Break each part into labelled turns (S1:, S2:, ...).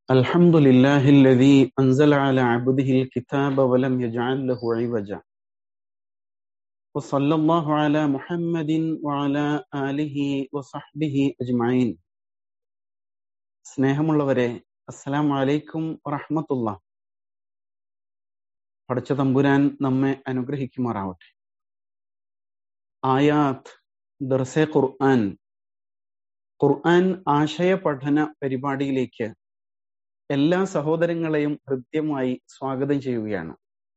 S1: الحمد لله الذي أنزل على عبده الكتاب ولم يجعل له عوجا وصلى الله على محمد وعلى آله وصحبه أجمعين സ്നേഹമുള്ളവരെ അസ്സലാമു അലൈക്കും വറഹ്മത്തുള്ള പഠിച്ച തമ്പുരാൻ നമ്മെ അനുഗ്രഹിക്കുമാറാവട്ടെ ആയാത്ത് ദർസെ ഖുർആൻ ഖുർആൻ ആശയ പഠന പരിപാടിയിലേക്ക് എല്ലാ സഹോദരങ്ങളെയും ഹൃദ്യമായി സ്വാഗതം ചെയ്യുകയാണ്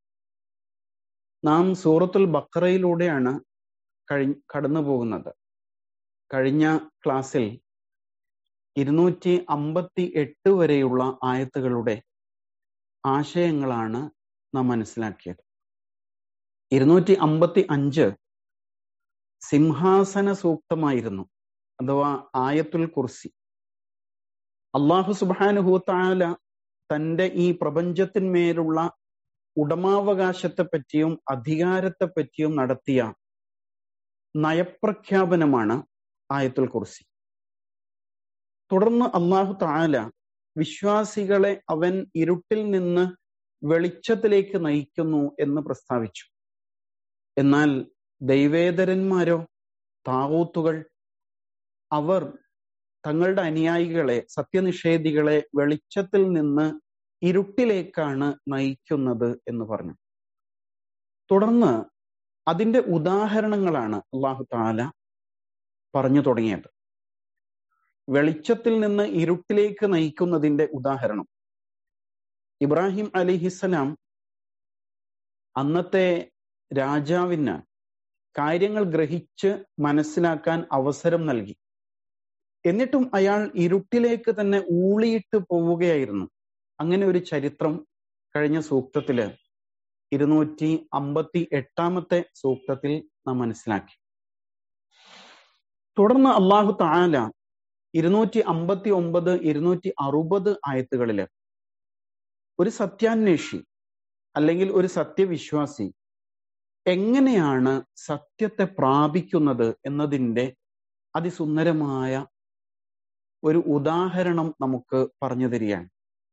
S1: നാം സൂറത്തുൽ ബക്കറയിലൂടെയാണ് കഴി കടന്നു പോകുന്നത് കഴിഞ്ഞ ക്ലാസ്സിൽ ഇരുന്നൂറ്റി അമ്പത്തി എട്ട് വരെയുള്ള ആയത്തുകളുടെ ആശയങ്ങളാണ് നാം മനസ്സിലാക്കിയത് ഇരുന്നൂറ്റി അമ്പത്തി അഞ്ച് സിംഹാസന സൂക്തമായിരുന്നു അഥവാ ആയത്തുൽ കുർസി അള്ളാഹു സുബാനുഹൂത്താല തന്റെ ഈ പ്രപഞ്ചത്തിന്മേലുള്ള ഉടമാവകാശത്തെ പറ്റിയും അധികാരത്തെ പറ്റിയും നടത്തിയ നയപ്രഖ്യാപനമാണ് ആയത്തുൽ കുർസി തുടർന്ന് അള്ളാഹു താല വിശ്വാസികളെ അവൻ ഇരുട്ടിൽ നിന്ന് വെളിച്ചത്തിലേക്ക് നയിക്കുന്നു എന്ന് പ്രസ്താവിച്ചു എന്നാൽ ദൈവേതരന്മാരോ താവൂത്തുകൾ അവർ തങ്ങളുടെ അനുയായികളെ സത്യനിഷേധികളെ വെളിച്ചത്തിൽ നിന്ന് ഇരുട്ടിലേക്കാണ് നയിക്കുന്നത് എന്ന് പറഞ്ഞു തുടർന്ന് അതിന്റെ ഉദാഹരണങ്ങളാണ് അള്ളാഹു താല പറഞ്ഞു തുടങ്ങിയത് വെളിച്ചത്തിൽ നിന്ന് ഇരുട്ടിലേക്ക് നയിക്കുന്നതിന്റെ ഉദാഹരണം ഇബ്രാഹിം അലിഹിസ്സലാം അന്നത്തെ രാജാവിന് കാര്യങ്ങൾ ഗ്രഹിച്ച് മനസ്സിലാക്കാൻ അവസരം നൽകി എന്നിട്ടും അയാൾ ഇരുട്ടിലേക്ക് തന്നെ ഊളിയിട്ട് പോവുകയായിരുന്നു അങ്ങനെ ഒരു ചരിത്രം കഴിഞ്ഞ സൂക്തത്തില് ഇരുന്നൂറ്റി അമ്പത്തി എട്ടാമത്തെ സൂക്തത്തിൽ നാം മനസ്സിലാക്കി തുടർന്ന് അള്ളാഹു താല ഇരുന്നൂറ്റി അമ്പത്തി ഒമ്പത് ഇരുന്നൂറ്റി അറുപത് ആയത്തുകളില് ഒരു സത്യാന്വേഷി അല്ലെങ്കിൽ ഒരു സത്യവിശ്വാസി എങ്ങനെയാണ് സത്യത്തെ പ്രാപിക്കുന്നത് എന്നതിൻ്റെ അതിസുന്ദരമായ ഒരു ഉദാഹരണം നമുക്ക് പറഞ്ഞു തരികയാണ്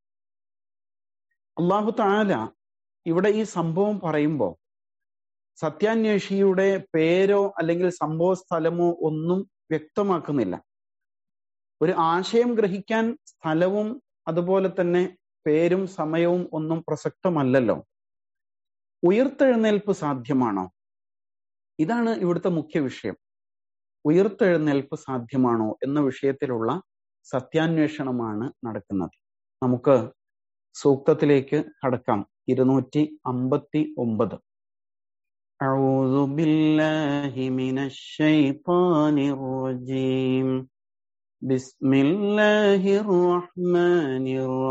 S1: അള്ളാഹു താല ഇവിടെ ഈ സംഭവം പറയുമ്പോൾ സത്യാന്വേഷിയുടെ പേരോ അല്ലെങ്കിൽ സംഭവ സ്ഥലമോ ഒന്നും വ്യക്തമാക്കുന്നില്ല ഒരു ആശയം ഗ്രഹിക്കാൻ സ്ഥലവും അതുപോലെ തന്നെ പേരും സമയവും ഒന്നും പ്രസക്തമല്ലല്ലോ ഉയർത്തെഴുന്നേൽപ്പ് സാധ്യമാണോ ഇതാണ് ഇവിടുത്തെ മുഖ്യ വിഷയം ഉയർത്തെഴുന്നേൽപ്പ് സാധ്യമാണോ എന്ന വിഷയത്തിലുള്ള സത്യാന്വേഷണമാണ് നടക്കുന്നത് നമുക്ക് സൂക്തത്തിലേക്ക് കടക്കാം ഇരുന്നൂറ്റി അമ്പത്തി ഒമ്പത് أعوذ بالله من الشيطان الرجيم بسم الله الرحمن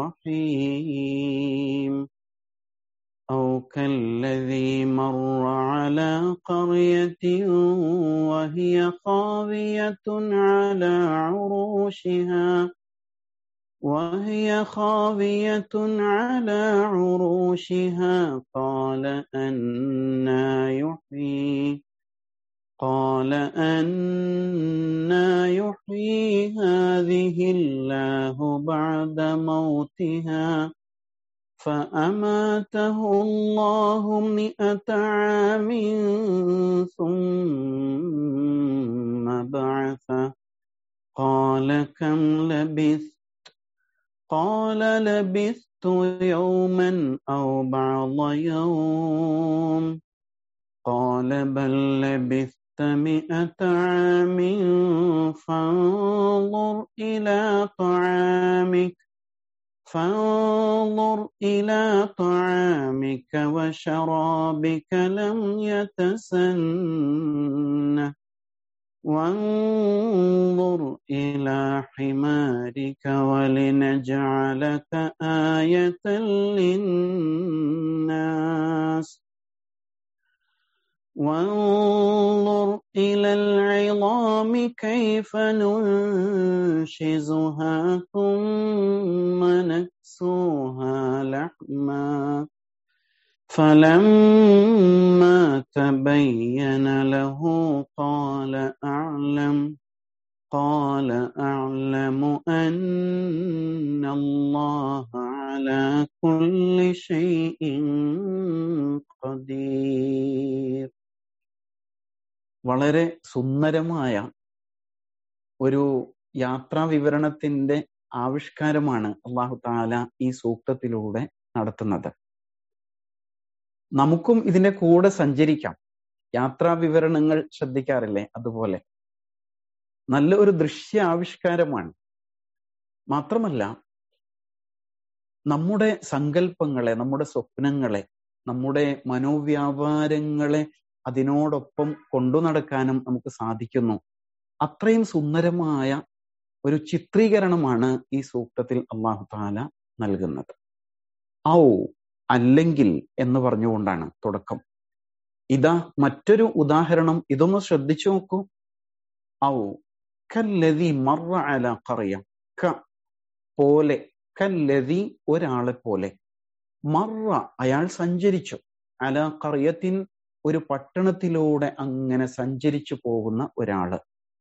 S1: الرحيم أو كالذي مر على قرية وهي خاوية على عروشها وهي خاوية على عروشها قال أنا يحيي قال أنا يحيي هذه الله بعد موتها فأماته الله مئة عام ثم بعثه قال كم لبثت قال لبثت يوما أو بعض يوم قال بل لبثت مئة عام فانظر إلى طعامك فانظر إلى طعامك وشرابك لم يتسنه وانظر إلى حمارك ولنجعلك آية للناس وانظر إلى العظام كيف ننشزها ثم نكسوها لحما فلما تبين له قال أعلم قال أعلم أن الله على كل شيء قدير വളരെ സുന്ദരമായ ഒരു യാത്രാ വിവരണത്തിന്റെ ആവിഷ്കാരമാണ് അള്ളാഹു താല ഈ സൂക്തത്തിലൂടെ നടത്തുന്നത് നമുക്കും ഇതിന്റെ കൂടെ സഞ്ചരിക്കാം യാത്രാ വിവരണങ്ങൾ ശ്രദ്ധിക്കാറില്ലേ അതുപോലെ നല്ല ഒരു ദൃശ്യ ആവിഷ്കാരമാണ് മാത്രമല്ല നമ്മുടെ സങ്കല്പങ്ങളെ നമ്മുടെ സ്വപ്നങ്ങളെ നമ്മുടെ മനോവ്യാപാരങ്ങളെ അതിനോടൊപ്പം കൊണ്ടു നടക്കാനും നമുക്ക് സാധിക്കുന്നു അത്രയും സുന്ദരമായ ഒരു ചിത്രീകരണമാണ് ഈ സൂക്തത്തിൽ അള്ളാഹു താല നൽകുന്നത് ഔ അല്ലെങ്കിൽ എന്ന് പറഞ്ഞുകൊണ്ടാണ് തുടക്കം ഇതാ മറ്റൊരു ഉദാഹരണം ഇതൊന്ന് ശ്രദ്ധിച്ചു നോക്കൂ ഔ കല്ലതി മറ അല കറിയ ക പോലെ കല്ലതി ഒരാളെ പോലെ മറ അയാൾ സഞ്ചരിച്ചു അല കറിയത്തിൻ ഒരു പട്ടണത്തിലൂടെ അങ്ങനെ സഞ്ചരിച്ചു പോകുന്ന ഒരാള്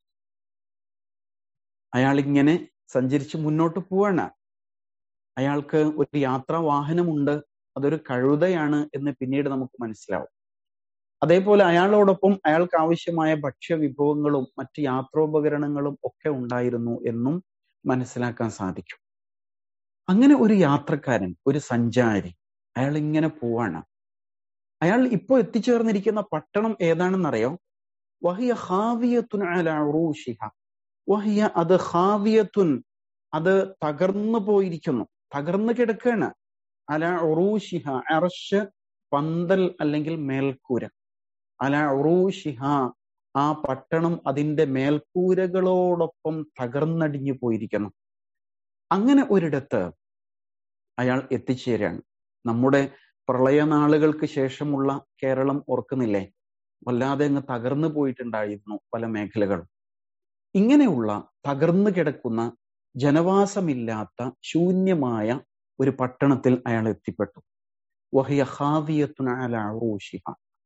S1: അയാൾ ഇങ്ങനെ സഞ്ചരിച്ച് മുന്നോട്ട് പോവാണ് അയാൾക്ക് ഒരു യാത്രാ വാഹനമുണ്ട് അതൊരു കഴുതയാണ് എന്ന് പിന്നീട് നമുക്ക് മനസ്സിലാവും അതേപോലെ അയാളോടൊപ്പം അയാൾക്ക് ആവശ്യമായ ഭക്ഷ്യവിഭവങ്ങളും മറ്റ് യാത്രോപകരണങ്ങളും ഒക്കെ ഉണ്ടായിരുന്നു എന്നും മനസ്സിലാക്കാൻ സാധിക്കും അങ്ങനെ ഒരു യാത്രക്കാരൻ ഒരു സഞ്ചാരി അയാൾ ഇങ്ങനെ പോവാണ് അയാൾ ഇപ്പോ എത്തിച്ചേർന്നിരിക്കുന്ന പട്ടണം ഏതാണെന്നറിയോ വഹിയ ഹാവിയത്തുൻ അല ഉറൂഷിഹ വഹിയ അത് ഹാവിയത്തുൻ അത് തകർന്നു പോയിരിക്കുന്നു തകർന്നു കിടക്കുകയാണ് അല ഉറൂഷിഹ അർഷ് പന്തൽ അല്ലെങ്കിൽ മേൽക്കൂര അല ഉറൂഷിഹ ആ പട്ടണം അതിന്റെ മേൽക്കൂരകളോടൊപ്പം തകർന്നടിഞ്ഞു പോയിരിക്കുന്നു അങ്ങനെ ഒരിടത്ത് അയാൾ എത്തിച്ചേരാണ് നമ്മുടെ പ്രളയനാളുകൾക്ക് ശേഷമുള്ള കേരളം ഓർക്കുന്നില്ലേ വല്ലാതെ അങ്ങ് തകർന്നു പോയിട്ടുണ്ടായിരുന്നു പല മേഖലകളും ഇങ്ങനെയുള്ള തകർന്നു കിടക്കുന്ന ജനവാസമില്ലാത്ത ശൂന്യമായ ഒരു പട്ടണത്തിൽ അയാൾ എത്തിപ്പെട്ടു വഹിയ ഹാവിയത്തുനാലൂഷിഹ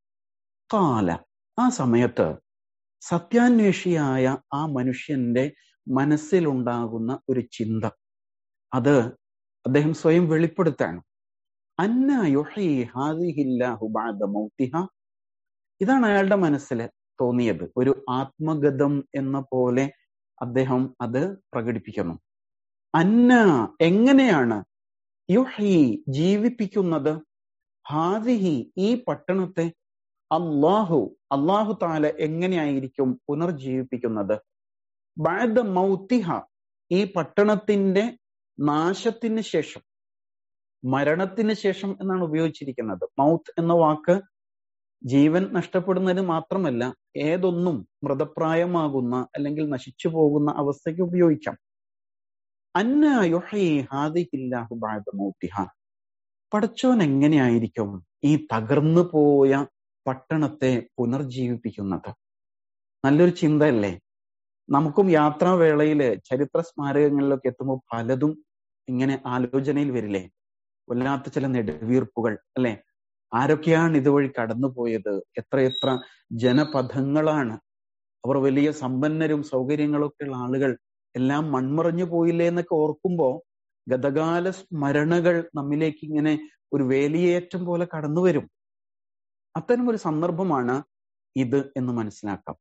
S1: കാല ആ സമയത്ത് സത്യാന്വേഷിയായ ആ മനുഷ്യന്റെ മനസ്സിലുണ്ടാകുന്ന ഒരു ചിന്ത അത് അദ്ദേഹം സ്വയം വെളിപ്പെടുത്താണ് അന്ന യുഹി ഹാദിഹില്ലാഹു ബഅദ മൗതിഹ ഇതാണ് അയാളുടെ മനസ്സിൽ തോന്നിയത് ഒരു ആത്മഗതം എന്ന പോലെ അദ്ദേഹം അത് പ്രകടിപ്പിക്കുന്നു അന്ന എങ്ങനെയാണ് യുഹി ജീവിപ്പിക്കുന്നത് ഹാദിഹി ഈ പട്ടണത്തെ അള്ളാഹു അള്ളാഹു താല എങ്ങനെയായിരിക്കും പുനർജീവിപ്പിക്കുന്നത് ബഅദ മൗത്തിഹ ഈ പട്ടണത്തിന്റെ നാശത്തിന് ശേഷം മരണത്തിന് ശേഷം എന്നാണ് ഉപയോഗിച്ചിരിക്കുന്നത് മൗത്ത് എന്ന വാക്ക് ജീവൻ നഷ്ടപ്പെടുന്നതിന് മാത്രമല്ല ഏതൊന്നും മൃതപ്രായമാകുന്ന അല്ലെങ്കിൽ നശിച്ചു പോകുന്ന അവസ്ഥയ്ക്ക് ഉപയോഗിക്കാം അന്ന യുഹി ഹാദിഹില്ലാഹു ബഅദ മൗത്തിഹ പടച്ചോൻ എങ്ങനെയായിരിക്കും ഈ തകർന്നു പോയ പട്ടണത്തെ പുനർജീവിപ്പിക്കുന്നത് നല്ലൊരു ചിന്തയല്ലേ നമുക്കും യാത്രാവേളയില് ചരിത്ര സ്മാരകങ്ങളിലൊക്കെ എത്തുമ്പോൾ പലതും ഇങ്ങനെ ആലോചനയിൽ വരില്ലേ വല്ലാത്ത ചില നെടുവീർപ്പുകൾ അല്ലെ ആരൊക്കെയാണ് ഇതുവഴി കടന്നുപോയത് എത്രയെത്ര ജനപഥങ്ങളാണ് അവർ വലിയ സമ്പന്നരും സൗകര്യങ്ങളൊക്കെ ഉള്ള ആളുകൾ എല്ലാം മൺമറഞ്ഞു പോയില്ലേ എന്നൊക്കെ ഓർക്കുമ്പോ ഗതകാല സ്മരണകൾ നമ്മിലേക്ക് ഇങ്ങനെ ഒരു വേലിയേറ്റം പോലെ കടന്നു വരും അത്തരം ഒരു സന്ദർഭമാണ് ഇത് എന്ന് മനസ്സിലാക്കാം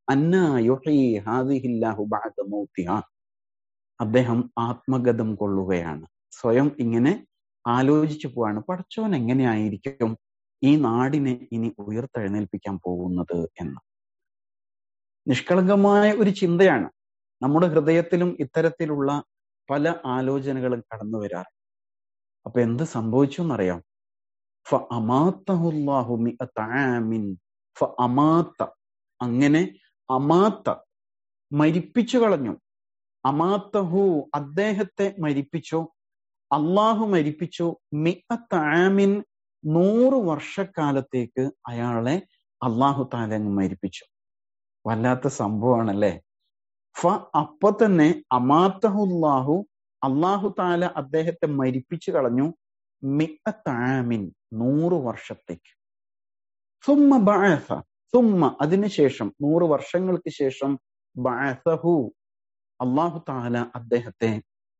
S1: അന്നാഹു അദ്ദേഹം ആത്മഗതം കൊള്ളുകയാണ് സ്വയം ഇങ്ങനെ ആലോചിച്ചു പോവാണ് പടച്ചോൻ എങ്ങനെയായിരിക്കും ഈ നാടിനെ ഇനി ഉയർത്തെഴുന്നേൽപ്പിക്കാൻ പോകുന്നത് എന്ന് നിഷ്കളങ്കമായ ഒരു ചിന്തയാണ് നമ്മുടെ ഹൃദയത്തിലും ഇത്തരത്തിലുള്ള പല ആലോചനകളും കടന്നു വരാറ് അപ്പൊ എന്ത് സംഭവിച്ചു എന്നറിയാം ഫ അമാത്തഹുല്ലാഹു മിഅത്താമിൻ ഫ അമാത്ത അങ്ങനെ അമാത്ത മരിപ്പിച്ചു കളഞ്ഞു അമാത്തഹു അദ്ദേഹത്തെ മരിപ്പിച്ചു അള്ളാഹു മരിപ്പിച്ചു മിഅത്താമിൻ നൂറ് വർഷക്കാലത്തേക്ക് അയാളെ അള്ളാഹു താല അങ്ങ് മരിപ്പിച്ചു വല്ലാത്ത സംഭവമാണല്ലേ ഫ അപ്പൊ തന്നെ അമാത്തഹുല്ലാഹു അള്ളാഹു താല അദ്ദേഹത്തെ മരിപ്പിച്ചു കളഞ്ഞു മിഅത്താമിൻ നൂറ് വർഷത്തേക്ക് സുമ്മ ബഅസ സുമ്മ അതിനുശേഷം നൂറ് വർഷങ്ങൾക്ക് ശേഷം ബഅസഹു അള്ളാഹു താല അദ്ദേഹത്തെ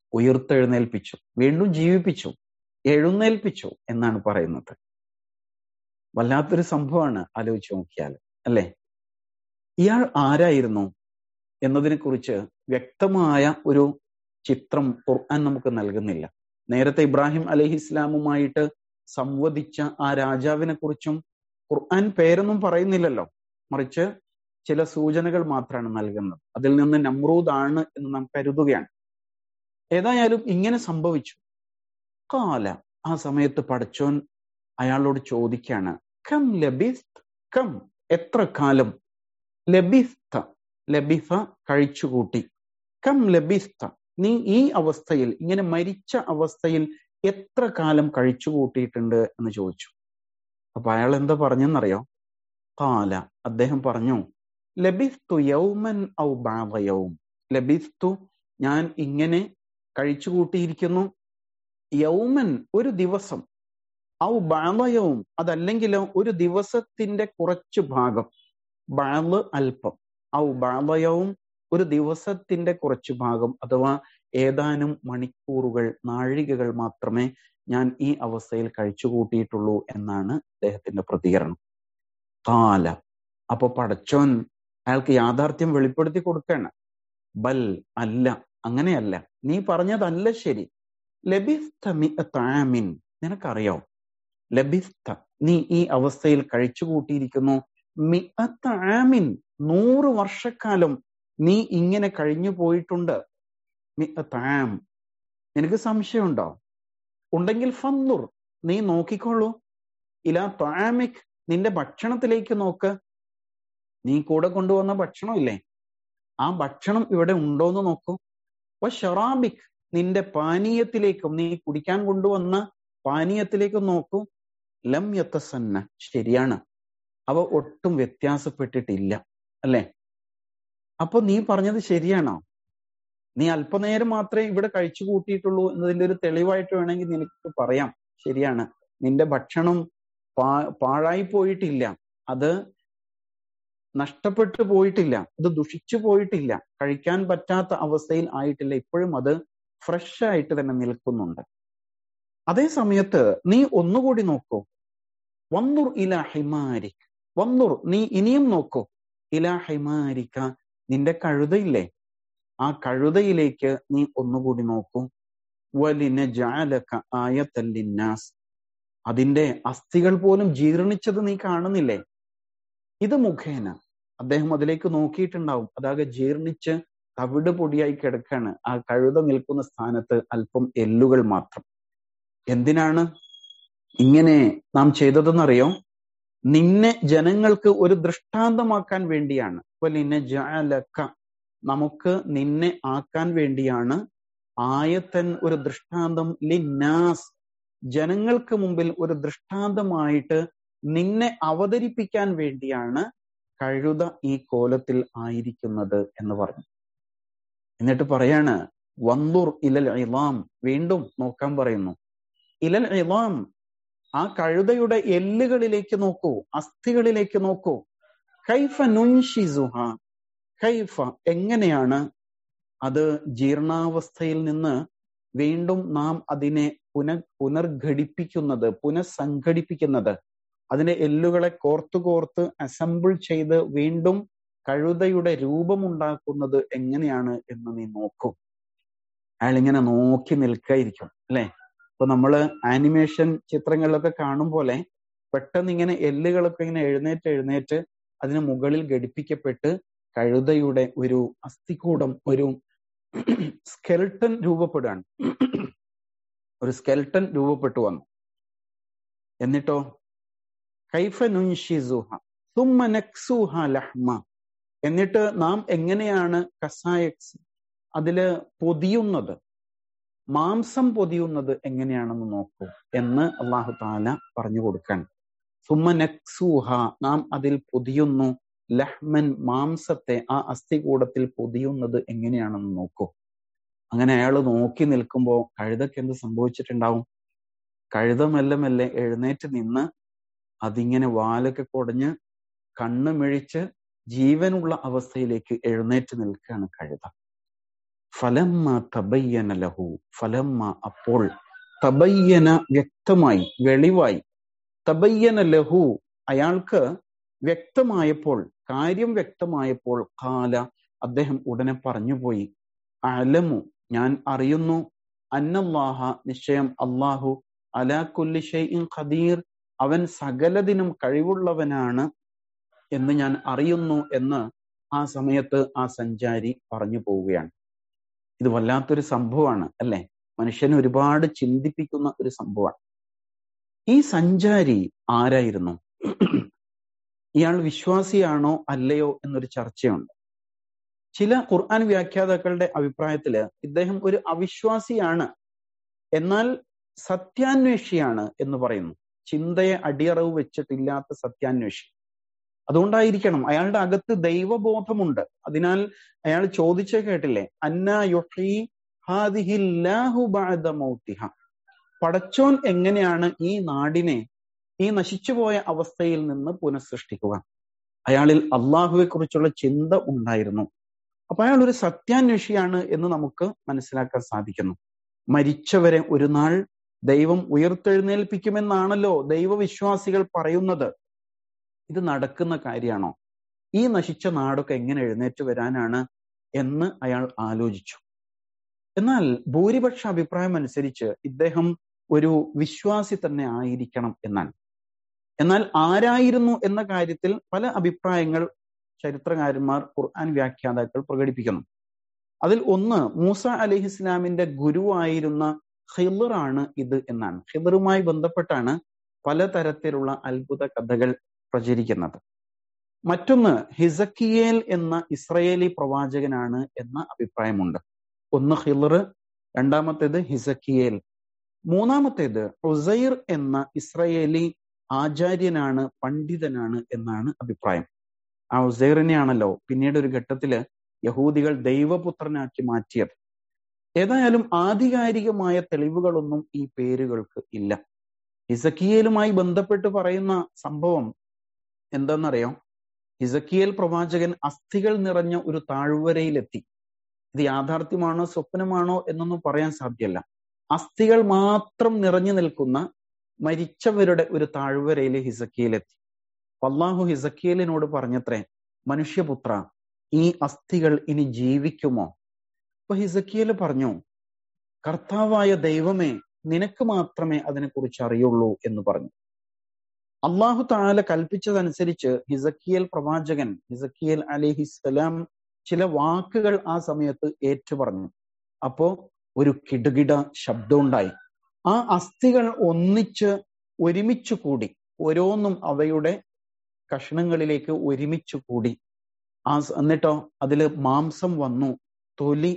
S1: ഉയർത്തെഴുന്നേൽപ്പിച്ചു വീണ്ടും ജീവിപ്പിച്ചു എഴുന്നേൽപ്പിച്ചു എന്നാണ് പറയുന്നത് വല്ലാത്തൊരു സംഭവമാണ് ആലോചിച്ച് നോക്കിയാൽ അല്ലെ ഇയാൾ ആരായിരുന്നു എന്നതിനെ കുറിച്ച് വ്യക്തമായ ഒരു ചിത്രം ഖുർആൻ നമുക്ക് നൽകുന്നില്ല നേരത്തെ ഇബ്രാഹിം അലഹി ഇസ്ലാമുമായിട്ട് സംവദിച്ച ആ രാജാവിനെ കുറിച്ചും ഖുർആൻ പേരൊന്നും പറയുന്നില്ലല്ലോ മറിച്ച് ചില സൂചനകൾ മാത്രമാണ് നൽകുന്നത് അതിൽ നിന്ന് നമ്രൂദ് ആണ് എന്ന് നാം കരുതുകയാണ് ഏതായാലും ഇങ്ങനെ സംഭവിച്ചു കാല ആ സമയത്ത് പടച്ചോൻ അയാളോട് ചോദിക്കാണ് കം ലബിസ്ത് കം എത്ര കാലം ലബിസ്ത ലബിഫ കഴിച്ചുകൂട്ടി കം ലബിസ്ത നീ ഈ അവസ്ഥയിൽ ഇങ്ങനെ മരിച്ച അവസ്ഥയിൽ എത്ര കാലം കഴിച്ചു കൂട്ടിയിട്ടുണ്ട് എന്ന് ചോദിച്ചു അപ്പൊ അയാൾ എന്താ പറഞ്ഞെന്നറിയോ കാല അദ്ദേഹം പറഞ്ഞു ലബിസ്തു യൗമൻ ഔ ബാവയവും ലബിസ്തു ഞാൻ ഇങ്ങനെ കഴിച്ചു കൂട്ടിയിരിക്കുന്നു യൗമൻ ഒരു ദിവസം ഔ ബാവയവും അതല്ലെങ്കിലോ ഒരു ദിവസത്തിന്റെ കുറച്ചു ഭാഗം ബാള് അല്പം ഔ ബാവയവും ഒരു ദിവസത്തിന്റെ കുറച്ചു ഭാഗം അഥവാ ഏതാനും മണിക്കൂറുകൾ നാഴികകൾ മാത്രമേ ഞാൻ ഈ അവസ്ഥയിൽ കഴിച്ചു കൂട്ടിയിട്ടുള്ളൂ എന്നാണ് അദ്ദേഹത്തിന്റെ പ്രതികരണം കാല അപ്പൊ പടച്ചോൻ അയാൾക്ക് യാഥാർത്ഥ്യം വെളിപ്പെടുത്തി കൊടുക്കാണ് ബൽ അല്ല അങ്ങനെയല്ല നീ പറഞ്ഞതല്ല ശരി ലബിസ്തമിൻ നിനക്കറിയോ ലബിസ്ത നീ ഈ അവസ്ഥയിൽ കഴിച്ചു കൂട്ടിയിരിക്കുന്നു മിഅത്താമിൻ നൂറ് വർഷക്കാലം നീ ഇങ്ങനെ കഴിഞ്ഞു പോയിട്ടുണ്ട് മിഅത്താം നിനക്ക് സംശയമുണ്ടോ ഉണ്ടെങ്കിൽ ഫന്നുർ നീ നോക്കിക്കോളൂ ഇലാ താമിക് നിന്റെ ഭക്ഷണത്തിലേക്ക് നോക്ക് നീ കൂടെ കൊണ്ടുവന്ന ഭക്ഷണം ഇല്ലേ ആ ഭക്ഷണം ഇവിടെ ഉണ്ടോന്ന് നോക്കൂ വ ഷറാബിക് നിന്റെ പാനീയത്തിലേക്കും നീ കുടിക്കാൻ കൊണ്ടുവന്ന പാനീയത്തിലേക്കും നോക്കൂ ലം യത്തസന്ന ശരിയാണ് അവ ഒട്ടും വ്യത്യാസപ്പെട്ടിട്ടില്ല അല്ലെ അപ്പൊ നീ പറഞ്ഞത് ശരിയാണോ നീ അല്പനേരം മാത്രമേ ഇവിടെ കഴിച്ചു കൂട്ടിയിട്ടുള്ളൂ എന്നതിന്റെ ഒരു തെളിവായിട്ട് വേണമെങ്കിൽ നിനക്ക് പറയാം ശരിയാണ് നിന്റെ ഭക്ഷണം പാ പാഴായി പോയിട്ടില്ല അത് നഷ്ടപ്പെട്ടു പോയിട്ടില്ല അത് ദുഷിച്ചു പോയിട്ടില്ല കഴിക്കാൻ പറ്റാത്ത അവസ്ഥയിൽ ആയിട്ടില്ല ഇപ്പോഴും അത് ഫ്രഷ് ആയിട്ട് തന്നെ നിൽക്കുന്നുണ്ട് അതേ സമയത്ത് നീ ഒന്നുകൂടി നോക്കൂ വന്നുർ ഇല ഹിമാരിക് വന്നുർ നീ ഇനിയും നോക്കൂ ഇല ഹിമാരിക്ക നിന്റെ കഴുതയില്ലേ ആ കഴുതയിലേക്ക് നീ ഒന്നുകൂടി നോക്കൂ വലിന ജാലക ആയത്തല്ലിന്നാസ് അതിന്റെ അസ്ഥികൾ പോലും ജീർണിച്ചത് നീ കാണുന്നില്ലേ ഇത് മുഖേന അദ്ദേഹം അതിലേക്ക് നോക്കിയിട്ടുണ്ടാവും അതാകെ ജീർണിച്ച് തവിട് പൊടിയായി കിടക്കാണ് ആ കഴുത നിൽക്കുന്ന സ്ഥാനത്ത് അല്പം എല്ലുകൾ മാത്രം എന്തിനാണ് ഇങ്ങനെ നാം ചെയ്തതെന്നറിയോ നിന്നെ ജനങ്ങൾക്ക് ഒരു ദൃഷ്ടാന്തമാക്കാൻ വേണ്ടിയാണ് വലിന ജാലക്ക നമുക്ക് നിന്നെ ആക്കാൻ വേണ്ടിയാണ് ആയത്തൻ ഒരു ദൃഷ്ടാന്തം ലിന്നാസ് ജനങ്ങൾക്ക് മുമ്പിൽ ഒരു ദൃഷ്ടാന്തമായിട്ട് നിന്നെ അവതരിപ്പിക്കാൻ വേണ്ടിയാണ് കഴുത ഈ കോലത്തിൽ ആയിരിക്കുന്നത് എന്ന് പറഞ്ഞു എന്നിട്ട് പറയാണ് വന്ദുർ ഇലൽ ഇലാം വീണ്ടും നോക്കാൻ പറയുന്നു ഇലൽ ഇലാം ആ കഴുതയുടെ എല്ലുകളിലേക്ക് നോക്കൂ അസ്ഥികളിലേക്ക് നോക്കൂ കൈഫ നുൻഷിസുഹ കൈഫ എങ്ങനെയാണ് അത് ജീർണാവസ്ഥയിൽ നിന്ന് വീണ്ടും നാം അതിനെ പുന പുനർഘടിപ്പിക്കുന്നത് പുനഃസംഘടിപ്പിക്കുന്നത് അതിന്റെ എല്ലുകളെ കോർത്തു കോർത്ത് അസംബിൾ ചെയ്ത് വീണ്ടും കഴുതയുടെ രൂപമുണ്ടാക്കുന്നത് എങ്ങനെയാണ് എന്ന് നീ നോക്കൂ അയാൾ ഇങ്ങനെ നോക്കി നിൽക്കായിരിക്കും അല്ലെ ഇപ്പൊ നമ്മള് ആനിമേഷൻ ചിത്രങ്ങളിലൊക്കെ കാണും പോലെ പെട്ടെന്ന് ഇങ്ങനെ എല്ലുകളൊക്കെ ഇങ്ങനെ എഴുന്നേറ്റ് എഴുന്നേറ്റ് അതിന് മുകളിൽ ഘടിപ്പിക്കപ്പെട്ട് കഴുതയുടെ ഒരു അസ്ഥികൂടം ഒരു സ്കെൽട്ടൻ രൂപപ്പെടുകയാണ് ഒരു സ്കെൽട്ടൻ രൂപപ്പെട്ടു വന്നു എന്നിട്ടോ കൈഫ നുൻഷിസുഹ സുമ്മ നക്സുഹ ലഹ്മ എന്നിട്ട് നാം എങ്ങനെയാണ് കസായക്സ് അതില് പൊതിയുന്നത് മാംസം പൊതിയുന്നത് എങ്ങനെയാണെന്ന് നോക്കൂ എന്ന് അള്ളാഹു താല പറഞ്ഞു കൊടുക്കാൻ സുമ്മ നക്സൂഹ നാം അതിൽ പൊതിയുന്നു ലഹ്മൻ മാംസത്തെ ആ അസ്ഥികൂടത്തിൽ പൊതിയുന്നത് എങ്ങനെയാണെന്ന് നോക്കൂ അങ്ങനെ അയാൾ നോക്കി നിൽക്കുമ്പോൾ കഴുതക്ക് എന്ത് സംഭവിച്ചിട്ടുണ്ടാവും കഴുത മെല്ലെ മെല്ലെ എഴുന്നേറ്റ് നിന്ന് അതിങ്ങനെ വാലൊക്കെ കുടഞ്ഞ് കണ്ണ് മിഴിച്ച് ജീവനുള്ള അവസ്ഥയിലേക്ക് എഴുന്നേറ്റ് നിൽക്കുകയാണ് കഴുത ഫലമ്മ തബയ്യന ലഹു ഫലമ്മ അപ്പോൾ തബയ്യന വ്യക്തമായി വെളിവായി തബയ്യന ലഹു അയാൾക്ക് വ്യക്തമായപ്പോൾ കാര്യം വ്യക്തമായപ്പോൾ കാല അദ്ദേഹം ഉടനെ പറഞ്ഞുപോയി അലമു ഞാൻ അറിയുന്നു അന്നല്ലാഹ നിശ്ചയം അള്ളാഹു അലാ കുല്ലി ഷൈഇൻ ഖദീർ അവൻ സകലതിനും കഴിവുള്ളവനാണ് എന്ന് ഞാൻ അറിയുന്നു എന്ന് ആ സമയത്ത് ആ സഞ്ചാരി പറഞ്ഞു പോവുകയാണ് ഇത് വല്ലാത്തൊരു സംഭവമാണ് അല്ലെ മനുഷ്യനെ ഒരുപാട് ചിന്തിപ്പിക്കുന്ന ഒരു സംഭവമാണ് ഈ സഞ്ചാരി ആരായിരുന്നു ഇയാൾ വിശ്വാസിയാണോ അല്ലയോ എന്നൊരു ചർച്ചയുണ്ട് ചില ഖുർആൻ വ്യാഖ്യാതാക്കളുടെ അഭിപ്രായത്തില് ഇദ്ദേഹം ഒരു അവിശ്വാസിയാണ് എന്നാൽ സത്യാന്വേഷിയാണ് എന്ന് പറയുന്നു ചിന്തയെ അടിയറവ് വെച്ചിട്ടില്ലാത്ത സത്യാന്വേഷി അതുകൊണ്ടായിരിക്കണം അയാളുടെ അകത്ത് ദൈവബോധമുണ്ട് അതിനാൽ അയാൾ ചോദിച്ച കേട്ടില്ലേ അന്ന യുഹി ഹാദിഹില്ലാഹു ബഅദ മൗതിഹ പടച്ചോൻ എങ്ങനെയാണ് ഈ നാടിനെ ഈ നശിച്ചുപോയ അവസ്ഥയിൽ നിന്ന് പുനഃസൃഷ്ടിക്കുക അയാളിൽ അള്ളാഹുവെ കുറിച്ചുള്ള ചിന്ത ഉണ്ടായിരുന്നു അപ്പൊ അയാൾ ഒരു സത്യാന്വേഷിയാണ് എന്ന് നമുക്ക് മനസ്സിലാക്കാൻ സാധിക്കുന്നു മരിച്ചവരെ ഒരു നാൾ ദൈവം ഉയർത്തെഴുന്നേൽപ്പിക്കുമെന്നാണല്ലോ ദൈവവിശ്വാസികൾ പറയുന്നത് ഇത് നടക്കുന്ന കാര്യമാണോ ഈ നശിച്ച നാടൊക്കെ എങ്ങനെ എഴുന്നേറ്റ് വരാനാണ് എന്ന് അയാൾ ആലോചിച്ചു എന്നാൽ ഭൂരിപക്ഷ അഭിപ്രായം അനുസരിച്ച് ഇദ്ദേഹം ഒരു വിശ്വാസി തന്നെ ആയിരിക്കണം എന്നാണ് എന്നാൽ ആരായിരുന്നു എന്ന കാര്യത്തിൽ പല അഭിപ്രായങ്ങൾ ചരിത്രകാരന്മാർ ഖുർആൻ വ്യാഖ്യാതാക്കൾ പ്രകടിപ്പിക്കുന്നു അതിൽ ഒന്ന് മൂസ അലഹി ഇസ്ലാമിന്റെ ഗുരുവായിരുന്ന ഹിളറാണ് ഇത് എന്നാണ് ഹിളറുമായി ബന്ധപ്പെട്ടാണ് പലതരത്തിലുള്ള അത്ഭുത കഥകൾ പ്രചരിക്കുന്നത് മറ്റൊന്ന് ഹിസക്കിയേൽ എന്ന ഇസ്രയേലി പ്രവാചകനാണ് എന്ന അഭിപ്രായമുണ്ട് ഒന്ന് ഹിളർ രണ്ടാമത്തേത് ഹിസക്കിയേൽ മൂന്നാമത്തേത് ഉസൈർ എന്ന ഇസ്രയേലി ആചാര്യനാണ് പണ്ഡിതനാണ് എന്നാണ് അഭിപ്രായം ആ ഉസൈറിനെയാണല്ലോ പിന്നീട് ഒരു ഘട്ടത്തില് യഹൂദികൾ ദൈവപുത്രനാക്കി മാറ്റിയത് ഏതായാലും ആധികാരികമായ തെളിവുകളൊന്നും ഈ പേരുകൾക്ക് ഇല്ല ഹിസക്കിയേലുമായി ബന്ധപ്പെട്ട് പറയുന്ന സംഭവം എന്താണെന്നറിയോ ഹിസക്കിയേൽ പ്രവാചകൻ അസ്ഥികൾ നിറഞ്ഞ ഒരു താഴ്വരയിലെത്തി ഇത് യാഥാർത്ഥ്യമാണോ സ്വപ്നമാണോ എന്നൊന്നും പറയാൻ സാധ്യമല്ല അസ്ഥികൾ മാത്രം നിറഞ്ഞു നിൽക്കുന്ന മരിച്ചവരുടെ ഒരു താഴ്വരയിൽ ഹിസക്കിയിലെത്തി അള്ളാഹു ഹിസക്കിയലിനോട് പറഞ്ഞത്രേ മനുഷ്യപുത്ര ഈ അസ്ഥികൾ ഇനി ജീവിക്കുമോ അപ്പൊ ഹിസക്കിയൽ പറഞ്ഞു കർത്താവായ ദൈവമേ നിനക്ക് മാത്രമേ അതിനെക്കുറിച്ച് അറിയുള്ളൂ എന്ന് പറഞ്ഞു അള്ളാഹു താല കൽപ്പിച്ചതനുസരിച്ച് ഹിസക്കിയൽ പ്രവാചകൻ ഹിസക്കിയൽ അലിഹിസ്സലാം ചില വാക്കുകൾ ആ സമയത്ത് ഏറ്റുപറഞ്ഞു അപ്പോ ഒരു കിടുകിട ശബ്ദമുണ്ടായി ആ അസ്ഥികൾ ഒന്നിച്ച് ഒരുമിച്ചു കൂടി ഓരോന്നും അവയുടെ കഷ്ണങ്ങളിലേക്ക് ഒരുമിച്ചു കൂടി ആ എന്നിട്ടോ അതില് മാംസം വന്നു തൊലി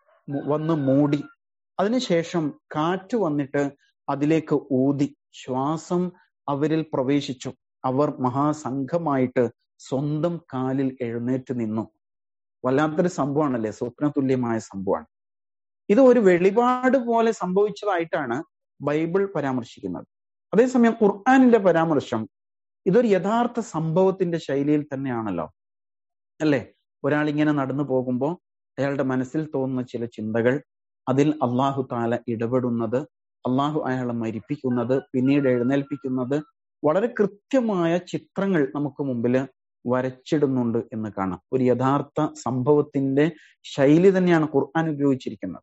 S1: വന്ന് മൂടി അതിനുശേഷം കാറ്റ് വന്നിട്ട് അതിലേക്ക് ഊതി ശ്വാസം അവരിൽ പ്രവേശിച്ചു അവർ മഹാസംഘമായിട്ട് സ്വന്തം കാലിൽ എഴുന്നേറ്റ് നിന്നു വല്ലാത്തൊരു സംഭവമാണല്ലേ സ്വപ്നതുല്യമായ സംഭവമാണ് ഇത് ഒരു വെളിപാട് പോലെ സംഭവിച്ചതായിട്ടാണ് ബൈബിൾ പരാമർശിക്കുന്നത് അതേസമയം ഖുർആാനിന്റെ പരാമർശം ഇതൊരു യഥാർത്ഥ സംഭവത്തിന്റെ ശൈലിയിൽ തന്നെയാണല്ലോ അല്ലേ ഒരാൾ ഇങ്ങനെ നടന്നു പോകുമ്പോൾ അയാളുടെ മനസ്സിൽ തോന്നുന്ന ചില ചിന്തകൾ അതിൽ അള്ളാഹു താല ഇടപെടുന്നത് അള്ളാഹു അയാളെ മരിപ്പിക്കുന്നത് പിന്നീട് എഴുന്നേൽപ്പിക്കുന്നത് വളരെ കൃത്യമായ ചിത്രങ്ങൾ നമുക്ക് മുമ്പിൽ വരച്ചിടുന്നുണ്ട് എന്ന് കാണാം ഒരു യഥാർത്ഥ സംഭവത്തിന്റെ ശൈലി തന്നെയാണ് ഖുർആൻ ഉപയോഗിച്ചിരിക്കുന്നത്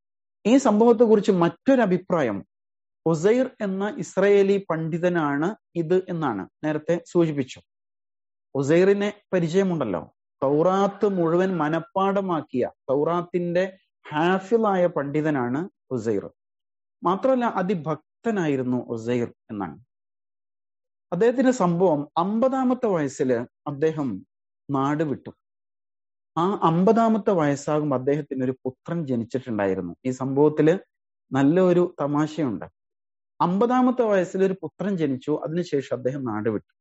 S1: ഈ സംഭവത്തെ കുറിച്ച് മറ്റൊരു അഭിപ്രായം ഒസൈർ എന്ന ഇസ്രയേലി പണ്ഡിതനാണ് ഇത് എന്നാണ് നേരത്തെ സൂചിപ്പിച്ചു ഒസൈറിനെ പരിചയമുണ്ടല്ലോ തൗറാത്ത് മുഴുവൻ മനഃപ്പാടമാക്കിയ തൗറാത്തിന്റെ ഹാഫിലായ പണ്ഡിതനാണ് ഉസൈർ മാത്രമല്ല അതിഭക്തനായിരുന്നു ഉസൈർ എന്നാണ് അദ്ദേഹത്തിന്റെ സംഭവം അമ്പതാമത്തെ വയസ്സിൽ അദ്ദേഹം നാട് വിട്ടു ആ അമ്പതാമത്തെ വയസ്സാകുമ്പോൾ അദ്ദേഹത്തിന് ഒരു പുത്രൻ ജനിച്ചിട്ടുണ്ടായിരുന്നു ഈ സംഭവത്തില് നല്ലൊരു തമാശയുണ്ട് അമ്പതാമത്തെ വയസ്സിൽ ഒരു പുത്രൻ ജനിച്ചു അതിനുശേഷം അദ്ദേഹം നാട് വിട്ടു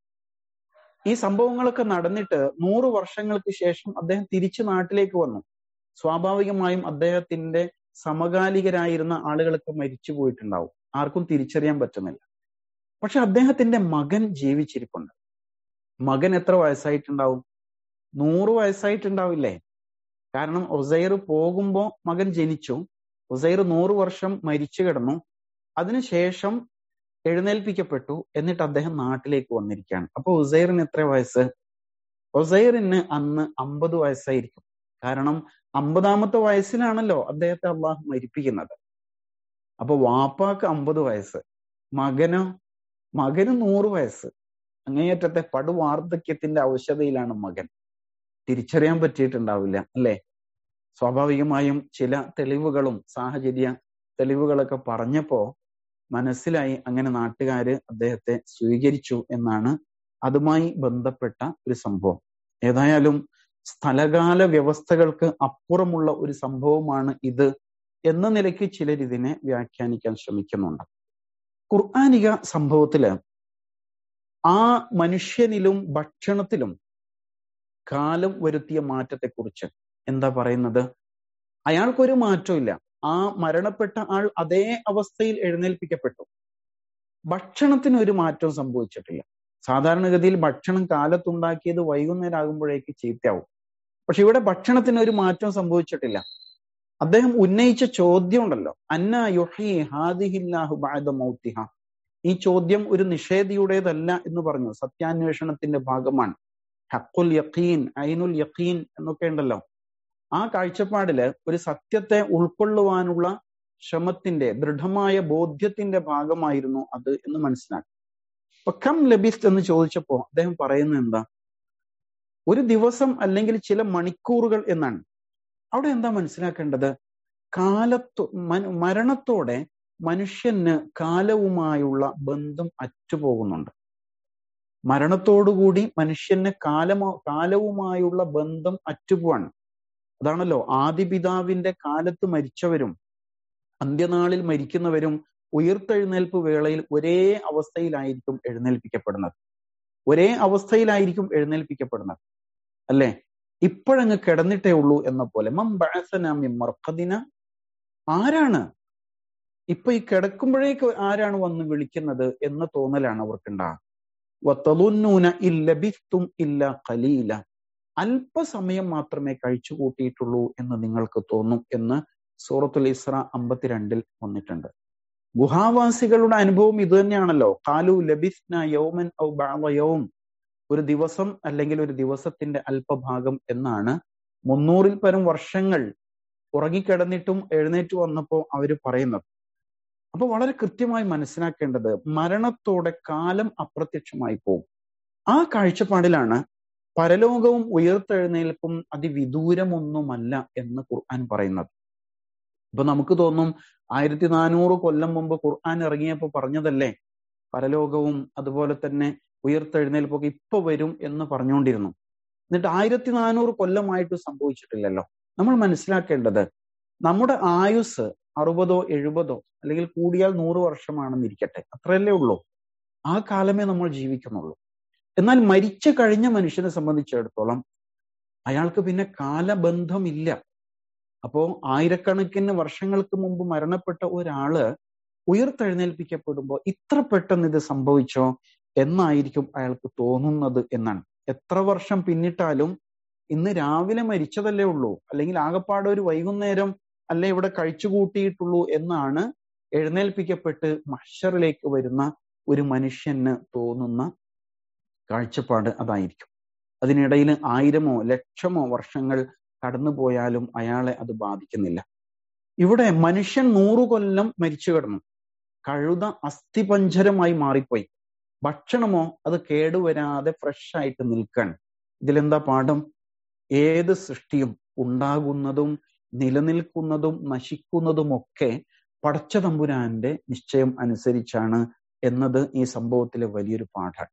S1: ഈ സംഭവങ്ങളൊക്കെ നടന്നിട്ട് നൂറ് വർഷങ്ങൾക്ക് ശേഷം അദ്ദേഹം തിരിച്ചു നാട്ടിലേക്ക് വന്നു സ്വാഭാവികമായും അദ്ദേഹത്തിന്റെ സമകാലികരായിരുന്ന ആളുകളൊക്കെ മരിച്ചു പോയിട്ടുണ്ടാവും ആർക്കും തിരിച്ചറിയാൻ പറ്റുന്നില്ല പക്ഷെ അദ്ദേഹത്തിന്റെ മകൻ ജീവിച്ചിരിപ്പുണ്ട് മകൻ എത്ര വയസ്സായിട്ടുണ്ടാവും നൂറ് വയസ്സായിട്ടുണ്ടാവില്ലേ കാരണം ഒസൈർ പോകുമ്പോ മകൻ ജനിച്ചു ഒസൈർ നൂറ് വർഷം മരിച്ചു കിടന്നു അതിനുശേഷം എഴുന്നേൽപ്പിക്കപ്പെട്ടു എന്നിട്ട് അദ്ദേഹം നാട്ടിലേക്ക് വന്നിരിക്കുകയാണ് അപ്പൊ ഉസൈറിന് എത്ര വയസ്സ് ഒസൈറിന് അന്ന് അമ്പത് വയസ്സായിരിക്കും കാരണം അമ്പതാമത്തെ വയസ്സിലാണല്ലോ അദ്ദേഹത്തെ അള്ളാഹു മരിപ്പിക്കുന്നത് അപ്പൊ വാപ്പാക്ക് അമ്പത് വയസ്സ് മകനോ മകന് നൂറ് വയസ്സ് അങ്ങേയറ്റത്തെ പടുവാർദ്ധക്യത്തിന്റെ ഔഷധയിലാണ് മകൻ തിരിച്ചറിയാൻ പറ്റിയിട്ടുണ്ടാവില്ല അല്ലെ സ്വാഭാവികമായും ചില തെളിവുകളും സാഹചര്യ തെളിവുകളൊക്കെ പറഞ്ഞപ്പോ മനസ്സിലായി അങ്ങനെ നാട്ടുകാര് അദ്ദേഹത്തെ സ്വീകരിച്ചു എന്നാണ് അതുമായി ബന്ധപ്പെട്ട ഒരു സംഭവം ഏതായാലും സ്ഥലകാല വ്യവസ്ഥകൾക്ക് അപ്പുറമുള്ള ഒരു സംഭവമാണ് ഇത് എന്ന നിലയ്ക്ക് ചിലർ ഇതിനെ വ്യാഖ്യാനിക്കാൻ ശ്രമിക്കുന്നുണ്ട് ഖുർആാനിക സംഭവത്തില് ആ മനുഷ്യനിലും ഭക്ഷണത്തിലും കാലം വരുത്തിയ മാറ്റത്തെക്കുറിച്ച് എന്താ പറയുന്നത് അയാൾക്കൊരു മാറ്റമില്ല ആ മരണപ്പെട്ട ആൾ അതേ അവസ്ഥയിൽ എഴുന്നേൽപ്പിക്കപ്പെട്ടു ഭക്ഷണത്തിന് ഒരു മാറ്റവും സംഭവിച്ചിട്ടില്ല സാധാരണഗതിയിൽ ഭക്ഷണം കാലത്തുണ്ടാക്കിയത് വൈകുന്നേരം ആകുമ്പോഴേക്ക് ചീത്തയാവും പക്ഷെ ഇവിടെ ഭക്ഷണത്തിന് ഒരു മാറ്റം സംഭവിച്ചിട്ടില്ല അദ്ദേഹം ഉന്നയിച്ച ചോദ്യം ഉണ്ടല്ലോ അന്ന യുഹി ഹാദിഹില്ലാഹു ബഅദ മൗത്തിഹ ഈ ചോദ്യം ഒരു നിഷേധിയുടേതല്ല എന്ന് പറഞ്ഞു സത്യാന്വേഷണത്തിന്റെ ഭാഗമാണ് ഹക്കുൽ യഖീൻ ഐനുൽ യഖീൻ എന്നൊക്കെ ഉണ്ടല്ലോ ആ കാഴ്ചപ്പാടില് ഒരു സത്യത്തെ ഉൾക്കൊള്ളുവാനുള്ള ശ്രമത്തിന്റെ ദൃഢമായ ബോധ്യത്തിന്റെ ഭാഗമായിരുന്നു അത് എന്ന് മനസ്സിലാക്കി അപ്പൊ കം ലബിസ്റ്റ് എന്ന് ചോദിച്ചപ്പോ അദ്ദേഹം പറയുന്നത് എന്താ ഒരു ദിവസം അല്ലെങ്കിൽ ചില മണിക്കൂറുകൾ എന്നാണ് അവിടെ എന്താ മനസ്സിലാക്കേണ്ടത് കാലത്തോ മരണത്തോടെ മനുഷ്യന് കാലവുമായുള്ള ബന്ധം അറ്റുപോകുന്നുണ്ട് മരണത്തോടുകൂടി മനുഷ്യന് കാലമോ കാലവുമായുള്ള ബന്ധം അറ്റുപോവാണ് അതാണല്ലോ ആദിപിതാവിന്റെ കാലത്ത് മരിച്ചവരും അന്ത്യനാളിൽ മരിക്കുന്നവരും ഉയർത്തെഴുന്നേൽപ്പ് വേളയിൽ ഒരേ അവസ്ഥയിലായിരിക്കും എഴുന്നേൽപ്പിക്കപ്പെടുന്നത് ഒരേ അവസ്ഥയിലായിരിക്കും എഴുന്നേൽപ്പിക്കപ്പെടുന്നത് അല്ലേ ഇപ്പോഴങ്ങ് കിടന്നിട്ടേ ഉള്ളൂ എന്ന പോലെ മർക്കദിന ആരാണ് ഇപ്പൊ ഈ കിടക്കുമ്പോഴേക്ക് ആരാണ് വന്ന് വിളിക്കുന്നത് എന്ന തോന്നലാണ് അവർക്കുണ്ടാകുക ഇല്ലബിത്തും ഇല്ല കലീല അല്പസമയം മാത്രമേ കഴിച്ചു കൂട്ടിയിട്ടുള്ളൂ എന്ന് നിങ്ങൾക്ക് തോന്നും എന്ന് സൂറത്തുൽ ഇസ്ര അമ്പത്തിരണ്ടിൽ വന്നിട്ടുണ്ട് ഗുഹാവാസികളുടെ അനുഭവം ഇത് തന്നെയാണല്ലോ കാലു ലബിസ്ന യൗമൻ ഔ യൗം ഒരു ദിവസം അല്ലെങ്കിൽ ഒരു ദിവസത്തിന്റെ അല്പഭാഗം എന്നാണ് മുന്നൂറിൽ പരം വർഷങ്ങൾ ഉറങ്ങിക്കിടന്നിട്ടും എഴുന്നേറ്റ് വന്നപ്പോ അവര് പറയുന്നത് അപ്പൊ വളരെ കൃത്യമായി മനസ്സിലാക്കേണ്ടത് മരണത്തോടെ കാലം അപ്രത്യക്ഷമായി പോകും ആ കാഴ്ചപ്പാടിലാണ് പരലോകവും ഉയർത്തെഴുന്നേൽപ്പും അതിവിദൂരമൊന്നുമല്ല എന്ന് ഖുർആൻ പറയുന്നത് ഇപ്പൊ നമുക്ക് തോന്നും ആയിരത്തി നാനൂറ് കൊല്ലം മുമ്പ് ഖുർആൻ ഇറങ്ങിയപ്പോ പറഞ്ഞതല്ലേ പരലോകവും അതുപോലെ തന്നെ ഉയർത്തെഴുന്നേൽപ്പൊക്കെ ഇപ്പൊ വരും എന്ന് പറഞ്ഞുകൊണ്ടിരുന്നു എന്നിട്ട് ആയിരത്തി നാനൂറ് കൊല്ലമായിട്ട് സംഭവിച്ചിട്ടില്ലല്ലോ നമ്മൾ മനസ്സിലാക്കേണ്ടത് നമ്മുടെ ആയുസ് അറുപതോ എഴുപതോ അല്ലെങ്കിൽ കൂടിയാൽ നൂറ് വർഷമാണെന്നിരിക്കട്ടെ അത്രയല്ലേ ഉള്ളൂ ആ കാലമേ നമ്മൾ ജീവിക്കുന്നുള്ളൂ എന്നാൽ മരിച്ചു കഴിഞ്ഞ മനുഷ്യനെ സംബന്ധിച്ചിടത്തോളം അയാൾക്ക് പിന്നെ കാലബന്ധമില്ല അപ്പോ ആയിരക്കണക്കിന് വർഷങ്ങൾക്ക് മുമ്പ് മരണപ്പെട്ട ഒരാള് ഉയർത്തെഴുന്നേൽപ്പിക്കപ്പെടുമ്പോൾ ഇത്ര പെട്ടെന്ന് ഇത് സംഭവിച്ചോ എന്നായിരിക്കും അയാൾക്ക് തോന്നുന്നത് എന്നാണ് എത്ര വർഷം പിന്നിട്ടാലും ഇന്ന് രാവിലെ മരിച്ചതല്ലേ ഉള്ളൂ അല്ലെങ്കിൽ ആകപ്പാടെ ഒരു വൈകുന്നേരം അല്ലെ ഇവിടെ കഴിച്ചു കൂട്ടിയിട്ടുള്ളൂ എന്നാണ് എഴുന്നേൽപ്പിക്കപ്പെട്ട് മഷറിലേക്ക് വരുന്ന ഒരു മനുഷ്യന് തോന്നുന്ന കാഴ്ചപ്പാട് അതായിരിക്കും അതിനിടയിൽ ആയിരമോ ലക്ഷമോ വർഷങ്ങൾ കടന്നുപോയാലും അയാളെ അത് ബാധിക്കുന്നില്ല ഇവിടെ മനുഷ്യൻ നൂറു കൊല്ലം മരിച്ചു കിടന്നു കഴുത അസ്ഥിപഞ്ചരമായി മാറിപ്പോയി ഭക്ഷണമോ അത് കേടുവരാതെ ഫ്രഷ് ആയിട്ട് നിൽക്കാൻ ഇതിലെന്താ പാഠം ഏത് സൃഷ്ടിയും ഉണ്ടാകുന്നതും നിലനിൽക്കുന്നതും നശിക്കുന്നതുമൊക്കെ പടച്ച തമ്പുരാന്റെ നിശ്ചയം അനുസരിച്ചാണ് എന്നത് ഈ സംഭവത്തിലെ വലിയൊരു പാഠമാണ്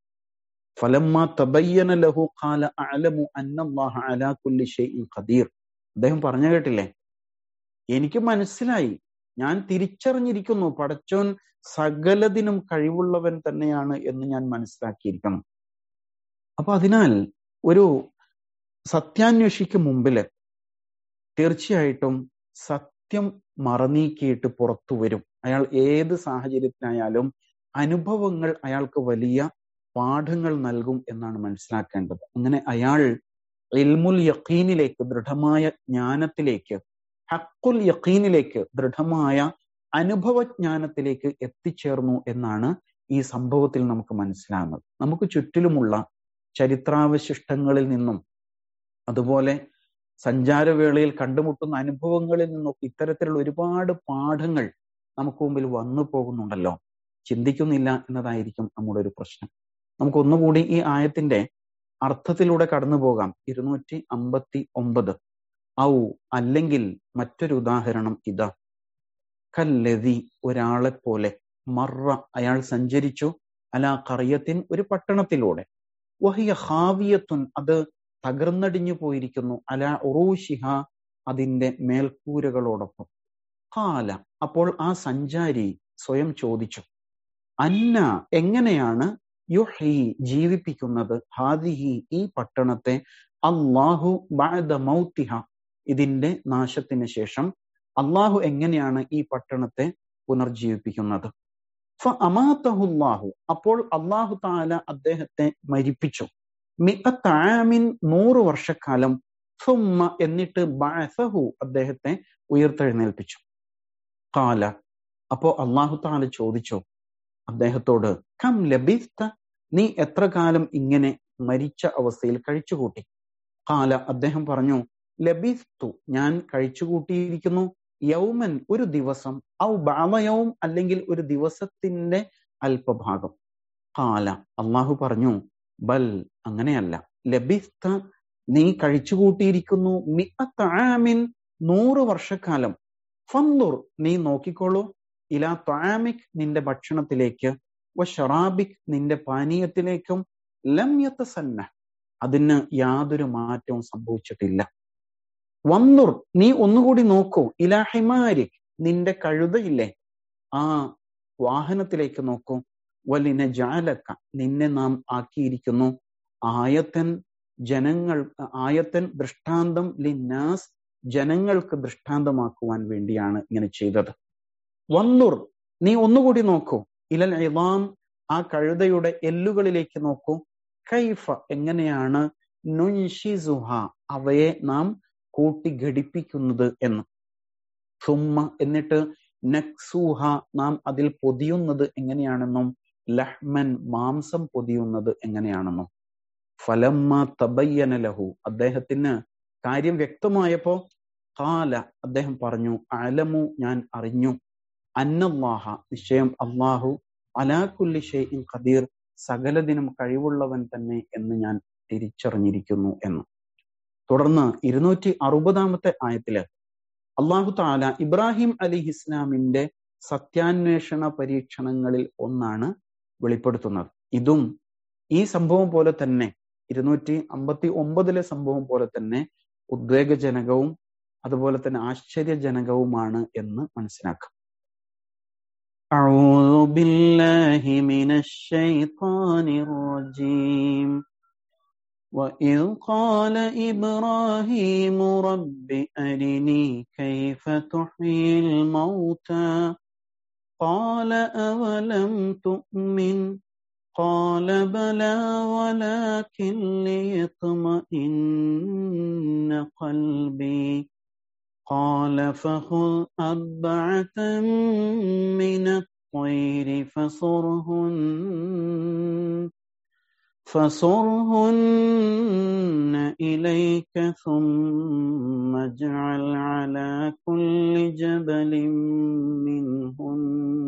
S1: ഫലമ്മ തബയ്യന ലഹു ഖാല അലമു അന്നല്ലാഹ അലാ കുല്ലി ഷൈഇൻ ഖദീർ അദ്ദേഹം പറഞ്ഞു കേട്ടില്ലേ എനിക്ക് മനസ്സിലായി ഞാൻ തിരിച്ചറിഞ്ഞിരിക്കുന്നു പടച്ചോൻ സകലതിനും കഴിവുള്ളവൻ തന്നെയാണ് എന്ന് ഞാൻ മനസ്സിലാക്കിയിരിക്കണം അപ്പൊ അതിനാൽ ഒരു സത്യാന്വേഷിക്ക് മുമ്പില് തീർച്ചയായിട്ടും സത്യം മറനീക്കിയിട്ട് പുറത്തു വരും അയാൾ ഏത് സാഹചര്യത്തിനായാലും അനുഭവങ്ങൾ അയാൾക്ക് വലിയ പാഠങ്ങൾ നൽകും എന്നാണ് മനസ്സിലാക്കേണ്ടത് അങ്ങനെ അയാൾ ഇൽമുൽ യക്കീനിലേക്ക് ദൃഢമായ ജ്ഞാനത്തിലേക്ക് ഹക്കുൽ യക്കീനിലേക്ക് ദൃഢമായ അനുഭവജ്ഞാനത്തിലേക്ക് എത്തിച്ചേർന്നു എന്നാണ് ഈ സംഭവത്തിൽ നമുക്ക് മനസ്സിലാകുന്നത് നമുക്ക് ചുറ്റിലുമുള്ള ചരിത്രാവശിഷ്ടങ്ങളിൽ നിന്നും അതുപോലെ സഞ്ചാരവേളയിൽ കണ്ടുമുട്ടുന്ന അനുഭവങ്ങളിൽ നിന്നൊക്കെ ഇത്തരത്തിലുള്ള ഒരുപാട് പാഠങ്ങൾ നമുക്ക് മുമ്പിൽ വന്നു പോകുന്നുണ്ടല്ലോ ചിന്തിക്കുന്നില്ല എന്നതായിരിക്കും നമ്മുടെ ഒരു പ്രശ്നം നമുക്ക് ഒന്നുകൂടി ഈ ആയത്തിന്റെ അർത്ഥത്തിലൂടെ കടന്നു പോകാം ഇരുന്നൂറ്റി അമ്പത്തി ഒമ്പത് ഔ അല്ലെങ്കിൽ മറ്റൊരു ഉദാഹരണം ഇതാ കല്ലതി ഒരാളെ പോലെ മറ അയാൾ സഞ്ചരിച്ചു അലാ കറിയത്തിൻ ഒരു പട്ടണത്തിലൂടെ വഹിയ ഹാവിയത്തുൻ അത് തകർന്നടിഞ്ഞു പോയിരിക്കുന്നു അല ഉറൂഷിഹ അതിന്റെ മേൽക്കൂരകളോടൊപ്പം കാല അപ്പോൾ ആ സഞ്ചാരി സ്വയം ചോദിച്ചു അന്ന എങ്ങനെയാണ് യുഹി ജീവിപ്പിക്കുന്നത് ഹാദിഹി ഈ പട്ടണത്തെ അള്ളാഹു ബഅദ മൗത്തിഹ ഇതിന്റെ നാശത്തിന് ശേഷം അള്ളാഹു എങ്ങനെയാണ് ഈ പട്ടണത്തെ പുനർജീവിപ്പിക്കുന്നത് അമാത്തഹുല്ലാഹു അപ്പോൾ അള്ളാഹു താല അദ്ദേഹത്തെ മരിപ്പിച്ചു മിഅത്താമിൻ നൂറ് വർഷക്കാലം സുമ്മ എന്നിട്ട് ബഅസഹു അദ്ദേഹത്തെ ഉയർത്തെഴുന്നേൽപ്പിച്ചു കാല അപ്പോ അള്ളാഹു താല ചോദിച്ചു അദ്ദേഹത്തോട് കം ലബിസ്ത നീ എത്ര കാലം ഇങ്ങനെ മരിച്ച അവസ്ഥയിൽ കഴിച്ചുകൂട്ടി കാല അദ്ദേഹം പറഞ്ഞു ലബിസ്തു ഞാൻ കഴിച്ചുകൂട്ടിയിരിക്കുന്നു യൗമൻ ഒരു ദിവസം ഔ ബാവയവും അല്ലെങ്കിൽ ഒരു ദിവസത്തിന്റെ അല്പഭാഗം കാല അള്ളാഹു പറഞ്ഞു ബൽ അങ്ങനെയല്ല ലബിസ്ത നീ കഴിച്ചുകൂട്ടിയിരിക്കുന്നു മിഅത്താമിൻ നൂറ് വർഷക്കാലം ഫന്ദുർ നീ നോക്കിക്കോളൂ ഇലാ ത്വാമിക് നിന്റെ ഭക്ഷണത്തിലേക്ക് വ ഷറാബിക് നിന്റെ പാനീയത്തിലേക്കും ലം യത്തസന്ന അതിന് യാതൊരു മാറ്റവും സംഭവിച്ചിട്ടില്ല വന്നുർ നീ ഒന്നുകൂടി നോക്കൂ ഇലാ ഹിമാരിക് നിന്റെ കഴുതയില്ലേ ആ വാഹനത്തിലേക്ക് നോക്കൂ വലിന ജാലക്ക നിന്നെ നാം ആക്കിയിരിക്കുന്നു ആയത്തൻ ജനങ്ങൾ ആയത്തൻ ദൃഷ്ടാന്തം ലിന്നാസ് ജനങ്ങൾക്ക് ദൃഷ്ടാന്തമാക്കുവാൻ വേണ്ടിയാണ് ഇങ്ങനെ ചെയ്തത് വന്നുർ നീ ഒന്നുകൂടി നോക്കൂ ഇലൽ ഇളാം ആ കഴുതയുടെ എല്ലുകളിലേക്ക് നോക്കൂ കൈഫ എങ്ങനെയാണ് നുൻഷിസുഹ അവയെ നാം കൂട്ടി ഘടിപ്പിക്കുന്നത് എന്ന് സുമ്മ എന്നിട്ട് നക്സൂഹ നാം അതിൽ പൊതിയുന്നത് എങ്ങനെയാണെന്നും ലഹ്മൻ മാംസം പൊതിയുന്നത് എങ്ങനെയാണെന്നും ഫലമ്മ തബയ്യന ലഹു അദ്ദേഹത്തിന് കാര്യം വ്യക്തമായപ്പോ കാല അദ്ദേഹം പറഞ്ഞു അലമു ഞാൻ അറിഞ്ഞു അന്നല്ലാഹ നിശ്ചയം അള്ളാഹു അലാകുല്ലി ഷെയ്ഇൻ ഖദീർ സകലതിനും കഴിവുള്ളവൻ തന്നെ എന്ന് ഞാൻ തിരിച്ചറിഞ്ഞിരിക്കുന്നു എന്ന് തുടർന്ന് ഇരുന്നൂറ്റി അറുപതാമത്തെ ആയത്തില് അള്ളാഹു താല ഇബ്രാഹിം അലി ഇസ്ലാമിന്റെ സത്യാന്വേഷണ പരീക്ഷണങ്ങളിൽ ഒന്നാണ് വെളിപ്പെടുത്തുന്നത് ഇതും ഈ സംഭവം പോലെ തന്നെ ഇരുന്നൂറ്റി അമ്പത്തി ഒമ്പതിലെ സംഭവം പോലെ തന്നെ ഉദ്വേഗജനകവും അതുപോലെ തന്നെ ആശ്ചര്യജനകവുമാണ് എന്ന് മനസ്സിലാക്കാം أعوذ بالله من الشيطان الرجيم وإذ قال إبراهيم رب أرني كيف تحيي الموتى قال أولم تؤمن قال بلى ولكن ليطمئن قلبي قال فخذ أربعة من الطير فصرهن فصرهن إليك ثم اجعل على كل جبل منهن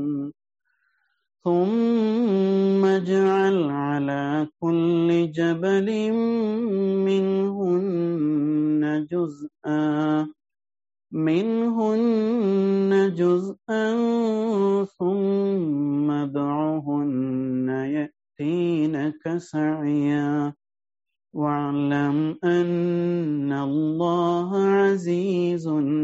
S1: ثم اجعل على كل جبل منهن جزءا منهن جزءا ثم ادعهن يأتينك سعيا واعلم أن الله عزيز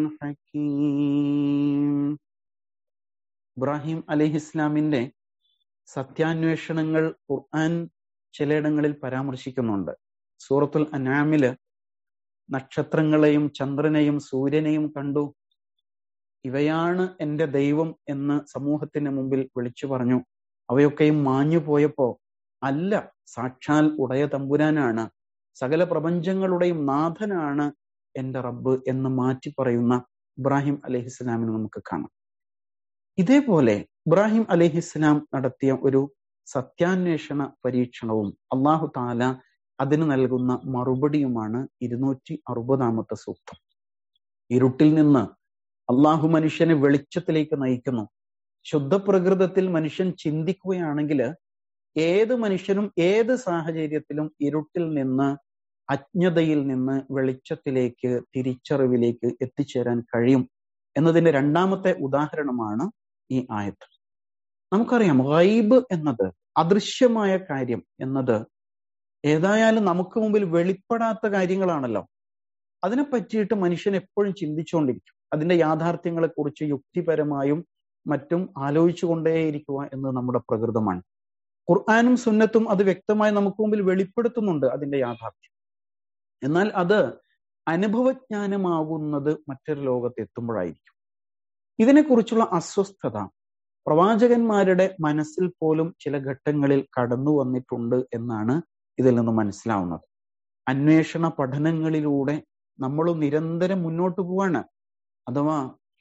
S1: حكيم ഇബ്രാഹിം അലൈഹി ഇസ്ലാമിന്റെ സത്യാന്വേഷണങ്ങൾ ഖുർആൻ ചിലയിടങ്ങളിൽ പരാമർശിക്കുന്നുണ്ട് സൂറത്തുൽ അനാമില് നക്ഷത്രങ്ങളെയും ചന്ദ്രനെയും സൂര്യനെയും കണ്ടു ഇവയാണ് എന്റെ ദൈവം എന്ന് സമൂഹത്തിന് മുമ്പിൽ വിളിച്ചു പറഞ്ഞു അവയൊക്കെയും മാഞ്ഞു പോയപ്പോ അല്ല സാക്ഷാൽ ഉടയ തമ്പുരാനാണ് സകല പ്രപഞ്ചങ്ങളുടെയും നാഥനാണ് എന്റെ റബ്ബ് എന്ന് മാറ്റി പറയുന്ന ഇബ്രാഹിം അലഹിസ്ലാമിനെ നമുക്ക് കാണാം ഇതേപോലെ ഇബ്രാഹിം അലഹിസ്ലാം നടത്തിയ ഒരു സത്യാന്വേഷണ പരീക്ഷണവും അള്ളാഹു താല അതിന് നൽകുന്ന മറുപടിയുമാണ് ഇരുന്നൂറ്റി അറുപതാമത്തെ സൂക്തം ഇരുട്ടിൽ നിന്ന് അള്ളാഹു മനുഷ്യനെ വെളിച്ചത്തിലേക്ക് നയിക്കുന്നു ശുദ്ധപ്രകൃതത്തിൽ മനുഷ്യൻ ചിന്തിക്കുകയാണെങ്കിൽ ഏത് മനുഷ്യനും ഏത് സാഹചര്യത്തിലും ഇരുട്ടിൽ നിന്ന് അജ്ഞതയിൽ നിന്ന് വെളിച്ചത്തിലേക്ക് തിരിച്ചറിവിലേക്ക് എത്തിച്ചേരാൻ കഴിയും എന്നതിന്റെ രണ്ടാമത്തെ ഉദാഹരണമാണ് ഈ ആയത്ത് നമുക്കറിയാം ഗൈബ് എന്നത് അദൃശ്യമായ കാര്യം എന്നത് ഏതായാലും നമുക്ക് മുമ്പിൽ വെളിപ്പെടാത്ത കാര്യങ്ങളാണല്ലോ അതിനെ പറ്റിയിട്ട് മനുഷ്യൻ എപ്പോഴും ചിന്തിച്ചുകൊണ്ടിരിക്കും അതിന്റെ യാഥാർത്ഥ്യങ്ങളെ കുറിച്ച് യുക്തിപരമായും മറ്റും ആലോചിച്ചുകൊണ്ടേയിരിക്കുക എന്നത് നമ്മുടെ പ്രകൃതമാണ് ഖുർആാനും സുന്നത്തും അത് വ്യക്തമായി നമുക്ക് മുമ്പിൽ വെളിപ്പെടുത്തുന്നുണ്ട് അതിന്റെ യാഥാർത്ഥ്യം എന്നാൽ അത് അനുഭവജ്ഞാനമാകുന്നത് മറ്റൊരു ലോകത്ത് എത്തുമ്പോഴായിരിക്കും ഇതിനെക്കുറിച്ചുള്ള അസ്വസ്ഥത പ്രവാചകന്മാരുടെ മനസ്സിൽ പോലും ചില ഘട്ടങ്ങളിൽ കടന്നു വന്നിട്ടുണ്ട് എന്നാണ് ഇതിൽ നിന്ന് മനസ്സിലാവുന്നത് അന്വേഷണ പഠനങ്ങളിലൂടെ നമ്മൾ നിരന്തരം മുന്നോട്ട് പോവാണ് അഥവാ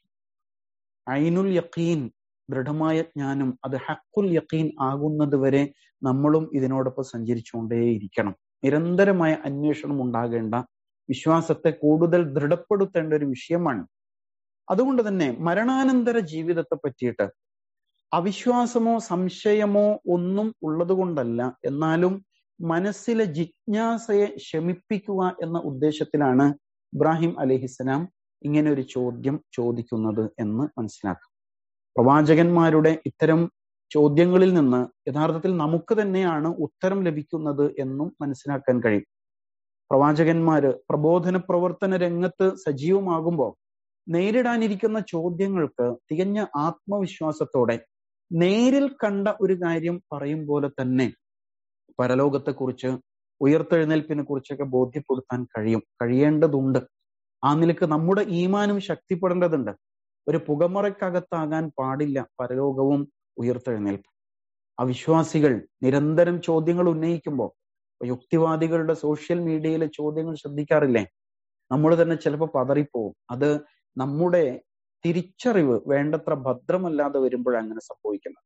S1: ഐനുൽ യക്കീൻ ദൃഢമായ ജ്ഞാനം അത് ഹക്കുൽ യക്കീൻ ആകുന്നത് വരെ നമ്മളും ഇതിനോടൊപ്പം സഞ്ചരിച്ചുകൊണ്ടേയിരിക്കണം നിരന്തരമായ അന്വേഷണം ഉണ്ടാകേണ്ട വിശ്വാസത്തെ കൂടുതൽ ദൃഢപ്പെടുത്തേണ്ട ഒരു വിഷയമാണ് അതുകൊണ്ട് തന്നെ മരണാനന്തര ജീവിതത്തെ പറ്റിയിട്ട് അവിശ്വാസമോ സംശയമോ ഒന്നും ഉള്ളത് കൊണ്ടല്ല എന്നാലും മനസ്സിലെ ജിജ്ഞാസയെ ശമിപ്പിക്കുക എന്ന ഉദ്ദേശത്തിലാണ് ഇബ്രാഹിം അലഹിസ്സലാം ഇങ്ങനെ ഒരു ചോദ്യം ചോദിക്കുന്നത് എന്ന് മനസ്സിലാക്കാം പ്രവാചകന്മാരുടെ ഇത്തരം ചോദ്യങ്ങളിൽ നിന്ന് യഥാർത്ഥത്തിൽ നമുക്ക് തന്നെയാണ് ഉത്തരം ലഭിക്കുന്നത് എന്നും മനസ്സിലാക്കാൻ കഴിയും പ്രവാചകന്മാര് പ്രബോധന പ്രവർത്തന രംഗത്ത് സജീവമാകുമ്പോൾ നേരിടാനിരിക്കുന്ന ചോദ്യങ്ങൾക്ക് തികഞ്ഞ ആത്മവിശ്വാസത്തോടെ നേരിൽ കണ്ട ഒരു കാര്യം പറയും പോലെ തന്നെ പരലോകത്തെക്കുറിച്ച് ഉയർത്തെഴുന്നേൽപ്പിനെ കുറിച്ചൊക്കെ ബോധ്യപ്പെടുത്താൻ കഴിയും കഴിയേണ്ടതുണ്ട് ആ നിലക്ക് നമ്മുടെ ഈമാനും ശക്തിപ്പെടേണ്ടതുണ്ട് ഒരു പുകമറയ്ക്കകത്താകാൻ പാടില്ല പരലോകവും ഉയർത്തെഴുന്നേൽപ്പ് അവിശ്വാസികൾ നിരന്തരം ചോദ്യങ്ങൾ ഉന്നയിക്കുമ്പോൾ യുക്തിവാദികളുടെ സോഷ്യൽ മീഡിയയിലെ ചോദ്യങ്ങൾ ശ്രദ്ധിക്കാറില്ലേ നമ്മൾ തന്നെ ചിലപ്പോൾ പതറിപ്പോവും അത് നമ്മുടെ തിരിച്ചറിവ് വേണ്ടത്ര ഭദ്രമല്ലാതെ വരുമ്പോഴാണ് അങ്ങനെ സംഭവിക്കുന്നത്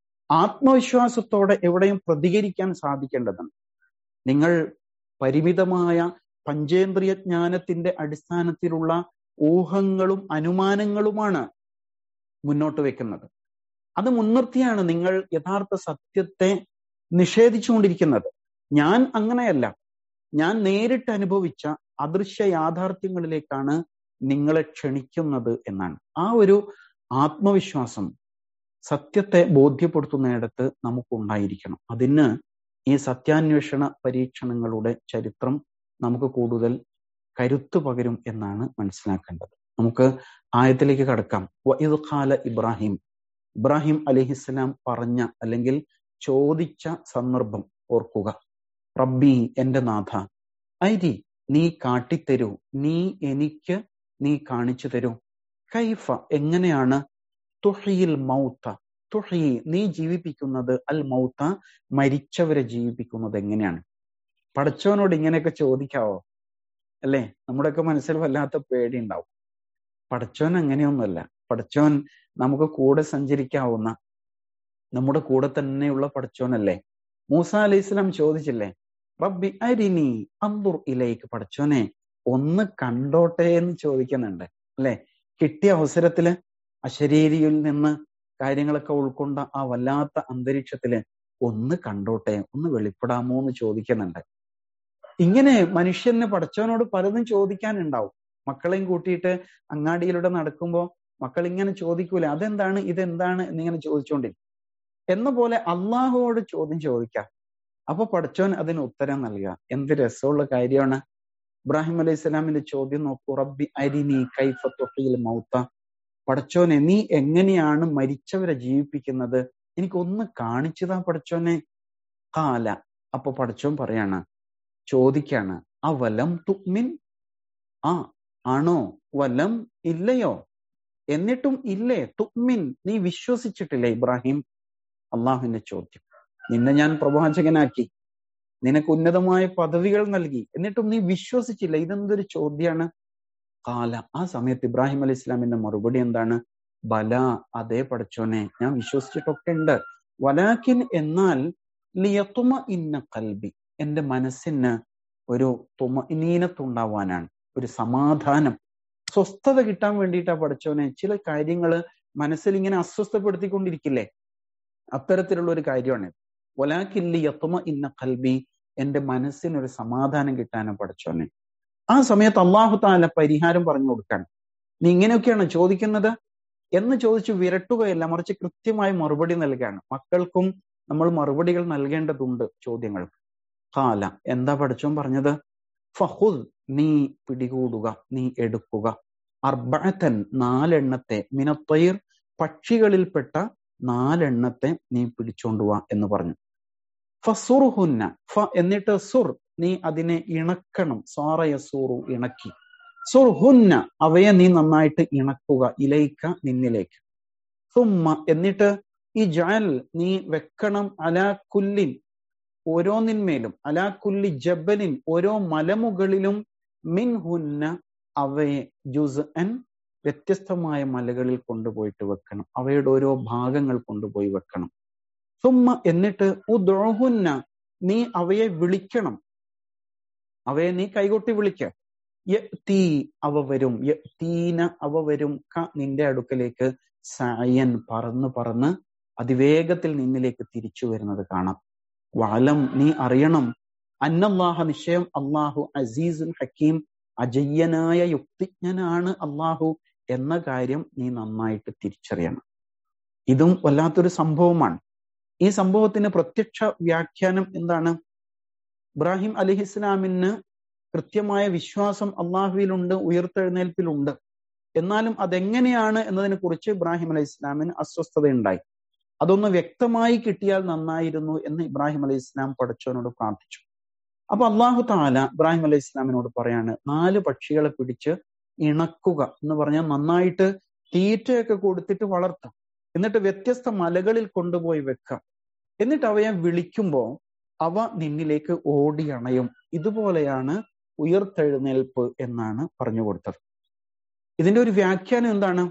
S1: ആത്മവിശ്വാസത്തോടെ എവിടെയും പ്രതികരിക്കാൻ സാധിക്കേണ്ടതുണ്ട് നിങ്ങൾ പരിമിതമായ പഞ്ചേന്ദ്രിയ ജ്ഞാനത്തിന്റെ അടിസ്ഥാനത്തിലുള്ള ഊഹങ്ങളും അനുമാനങ്ങളുമാണ് മുന്നോട്ട് വെക്കുന്നത് അത് മുൻനിർത്തിയാണ് നിങ്ങൾ യഥാർത്ഥ സത്യത്തെ നിഷേധിച്ചുകൊണ്ടിരിക്കുന്നത് ഞാൻ അങ്ങനെയല്ല ഞാൻ നേരിട്ട് അനുഭവിച്ച അദൃശ്യ യാഥാർത്ഥ്യങ്ങളിലേക്കാണ് നിങ്ങളെ ക്ഷണിക്കുന്നത് എന്നാണ് ആ ഒരു ആത്മവിശ്വാസം സത്യത്തെ ബോധ്യപ്പെടുത്തുന്നിടത്ത് നമുക്കുണ്ടായിരിക്കണം അതിന് ഈ സത്യാന്വേഷണ പരീക്ഷണങ്ങളുടെ ചരിത്രം നമുക്ക് കൂടുതൽ കരുത്തു പകരും എന്നാണ് മനസ്സിലാക്കേണ്ടത് നമുക്ക് ആയത്തിലേക്ക് കടക്കാം ഇത് ഖാല ഇബ്രാഹിം ഇബ്രാഹിം അലിഹിസ്സലാം പറഞ്ഞ അല്ലെങ്കിൽ ചോദിച്ച സന്ദർഭം ഓർക്കുക റബ്ബി എന്റെ നാഥ ഐരി നീ കാട്ടിത്തരൂ നീ എനിക്ക് നീ കാണിച്ചു തരൂ കൈഫ എങ്ങനെയാണ് തുഹിയിൽ മൗത്ത തുഹി നീ ജീവിപ്പിക്കുന്നത് അൽ മൗത്ത മരിച്ചവരെ ജീവിപ്പിക്കുന്നത് എങ്ങനെയാണ് പഠിച്ചവനോട് ഇങ്ങനെയൊക്കെ ചോദിക്കാവോ അല്ലേ നമ്മുടെയൊക്കെ മനസ്സിൽ വല്ലാത്ത പേടി ഉണ്ടാവും പഠിച്ചവൻ അങ്ങനെയൊന്നുമല്ല പഠിച്ചവൻ നമുക്ക് കൂടെ സഞ്ചരിക്കാവുന്ന നമ്മുടെ കൂടെ തന്നെയുള്ള പഠിച്ചവനല്ലേ മൂസ അലൈഹി സ്വലാം ചോദിച്ചില്ലേ റബ്ബി അരിനി അന്തുർ ഇലേക്ക് പഠിച്ചോനെ ഒന്ന് കണ്ടോട്ടെ എന്ന് ചോദിക്കുന്നുണ്ട് അല്ലെ കിട്ടിയ അവസരത്തില് അശരീരിയിൽ നിന്ന് കാര്യങ്ങളൊക്കെ ഉൾക്കൊണ്ട ആ വല്ലാത്ത അന്തരീക്ഷത്തില് ഒന്ന് കണ്ടോട്ടെ ഒന്ന് വെളിപ്പെടാമോ എന്ന് ചോദിക്കുന്നുണ്ട് ഇങ്ങനെ മനുഷ്യന് പഠിച്ചവനോട് പലതും ചോദിക്കാനുണ്ടാവും മക്കളെയും കൂട്ടിയിട്ട് അങ്ങാടിയിലൂടെ നടക്കുമ്പോ മക്കൾ ഇങ്ങനെ ചോദിക്കൂല അതെന്താണ് ഇതെന്താണ് എന്നിങ്ങനെ ചോദിച്ചുകൊണ്ടിരിക്കും എന്ന പോലെ അള്ളാഹുവോട് ചോദ്യം ചോദിക്കാം അപ്പൊ പഠിച്ചവൻ അതിന് ഉത്തരം നൽകുക എന്ത് രസമുള്ള കാര്യമാണ് ഇബ്രാഹിം അലൈഹി സ്വലാമിന്റെ ചോദ്യം നോക്കൂ റബ്ബി അരിനി കൈഫ തൊഹയിൽ മൗത്ത പഠിച്ചോനെ നീ എങ്ങനെയാണ് മരിച്ചവരെ ജീവിപ്പിക്കുന്നത് എനിക്കൊന്ന് കാണിച്ചതാ പഠിച്ചോനെ കാല അപ്പൊ പഠിച്ചോൻ പറയാണ് ചോദിക്കാണ് ആ വലം തുക്മിൻ ആ ആണോ വലം ഇല്ലയോ എന്നിട്ടും ഇല്ലേ തുക്മിൻ നീ വിശ്വസിച്ചിട്ടില്ലേ ഇബ്രാഹിം അള്ളാഹുവിന്റെ ചോദ്യം നിന്നെ ഞാൻ പ്രവാചകനാക്കി നിനക്ക് ഉന്നതമായ പദവികൾ നൽകി എന്നിട്ടും നീ വിശ്വസിച്ചില്ല ഇതെന്തൊരു ചോദ്യമാണ് കാല ആ സമയത്ത് ഇബ്രാഹിം അലി ഇസ്ലാമിന്റെ മറുപടി എന്താണ് ബല അതേ പഠിച്ചോനെ ഞാൻ വിശ്വസിച്ചിട്ടൊക്കെ ഉണ്ട് വലാക്കിൻ എന്നാൽ ലിയത്തുമ ഇന്ന കൽബി എന്റെ മനസ്സിന് ഒരു തുമനീനത്തുണ്ടാവാനാണ് ഒരു സമാധാനം സ്വസ്ഥത കിട്ടാൻ വേണ്ടിയിട്ടാ പഠിച്ചോനെ ചില കാര്യങ്ങള് മനസ്സിൽ ഇങ്ങനെ അസ്വസ്ഥപ്പെടുത്തിക്കൊണ്ടിരിക്കില്ലേ അത്തരത്തിലുള്ള ഒരു കാര്യമാണ് ഒലാക്കില്ലി യത്തുമ ഇന്ന കൽബി എന്റെ മനസ്സിനൊരു സമാധാനം കിട്ടാനും പഠിച്ചോനെ ആ സമയത്ത് അള്ളാഹു താല പരിഹാരം പറഞ്ഞു കൊടുക്കാണ് നീ ഇങ്ങനെയൊക്കെയാണ് ചോദിക്കുന്നത് എന്ന് ചോദിച്ചു വിരട്ടുകയല്ല മറിച്ച് കൃത്യമായി മറുപടി നൽകുകയാണ് മക്കൾക്കും നമ്മൾ മറുപടികൾ നൽകേണ്ടതുണ്ട് ചോദ്യങ്ങൾക്ക് കാല എന്താ പഠിച്ചോൻ പറഞ്ഞത് ഫഹുദ് നീ പിടികൂടുക നീ എടുക്കുക അർബഅത്തൻ നാലെണ്ണത്തെ മിനത്തൈർ പക്ഷികളിൽപ്പെട്ട നാലെണ്ണത്തെ നീ പിടിച്ചോണ്ടുവാ എന്ന് പറഞ്ഞു ഫസുർഹുന്ന ഫ എന്നിട്ട് സുർ നീ അതിനെ ഇണക്കണം സാറയസൂറു ഇണക്കി സുർഹുന്ന അവയെ നീ നന്നായിട്ട് ഇണക്കുക ഇലയിക്ക നിന്നിലേക്ക് സുമ്മ എന്നിട്ട് ഈ ജാൽ നീ വെക്കണം അലാ കുല്ലിൻ ഓരോന്നിന്മേലും അലാ കുല്ലി ജബലിൻ ഓരോ മലമുകളിലും മിൻ ഹുന്ന അവയെ ജുസ് അൻ വ്യത്യസ്തമായ മലകളിൽ കൊണ്ടുപോയിട്ട് വെക്കണം അവയുടെ ഓരോ ഭാഗങ്ങൾ കൊണ്ടുപോയി വെക്കണം സുമ്മ എന്നിട്ട് ഉദ്ഹുന്ന നീ അവയെ വിളിക്കണം അവയെ നീ കൈകൊട്ടി വിളിക്ക തീ അവ വരും തീന അവ വരും ക നിന്റെ അടുക്കലേക്ക് സായൻ പറന്ന് പറന്ന് അതിവേഗത്തിൽ നിന്നിലേക്ക് തിരിച്ചു വരുന്നത് കാണാം വാലം നീ അറിയണം അന്നല്ലാഹ നിശ്ചയം അള്ളാഹു അസീസുൽ ഹക്കീം അജയ്യനായ യുക്തിജ്ഞനാണ് അള്ളാഹു എന്ന കാര്യം നീ നന്നായിട്ട് തിരിച്ചറിയണം ഇതും വല്ലാത്തൊരു സംഭവമാണ് ഈ സംഭവത്തിന് പ്രത്യക്ഷ വ്യാഖ്യാനം എന്താണ് ഇബ്രാഹിം അലിഹിസ്ലാമിന് കൃത്യമായ വിശ്വാസം അള്ളാഹുവിലുണ്ട് ഉയർത്തെഴുന്നേൽപ്പിലുണ്ട് എന്നാലും അതെങ്ങനെയാണ് എന്നതിനെ കുറിച്ച് ഇബ്രാഹിം അലൈഹി ഇസ്ലാമിന് അസ്വസ്ഥതയുണ്ടായി അതൊന്ന് വ്യക്തമായി കിട്ടിയാൽ നന്നായിരുന്നു എന്ന് ഇബ്രാഹിം അലൈഹി ഇസ്ലാം പഠിച്ചവനോട് പ്രാർത്ഥിച്ചു അപ്പൊ അള്ളാഹു താല ഇബ്രാഹിം അലൈഹി ഇസ്ലാമിനോട് പറയാണ് നാല് പക്ഷികളെ പിടിച്ച് ഇണക്കുക എന്ന് പറഞ്ഞാൽ നന്നായിട്ട് തീറ്റയൊക്കെ കൊടുത്തിട്ട് വളർത്താം എന്നിട്ട് വ്യത്യസ്ത മലകളിൽ കൊണ്ടുപോയി വെക്കാം എന്നിട്ട് അവയെ വിളിക്കുമ്പോൾ അവ നിന്നിലേക്ക് ഓടിയണയും ഇതുപോലെയാണ് ഉയർത്തെഴുന്നേൽപ്പ് എന്നാണ് പറഞ്ഞു കൊടുത്തത് ഇതിന്റെ ഒരു വ്യാഖ്യാനം എന്താണ്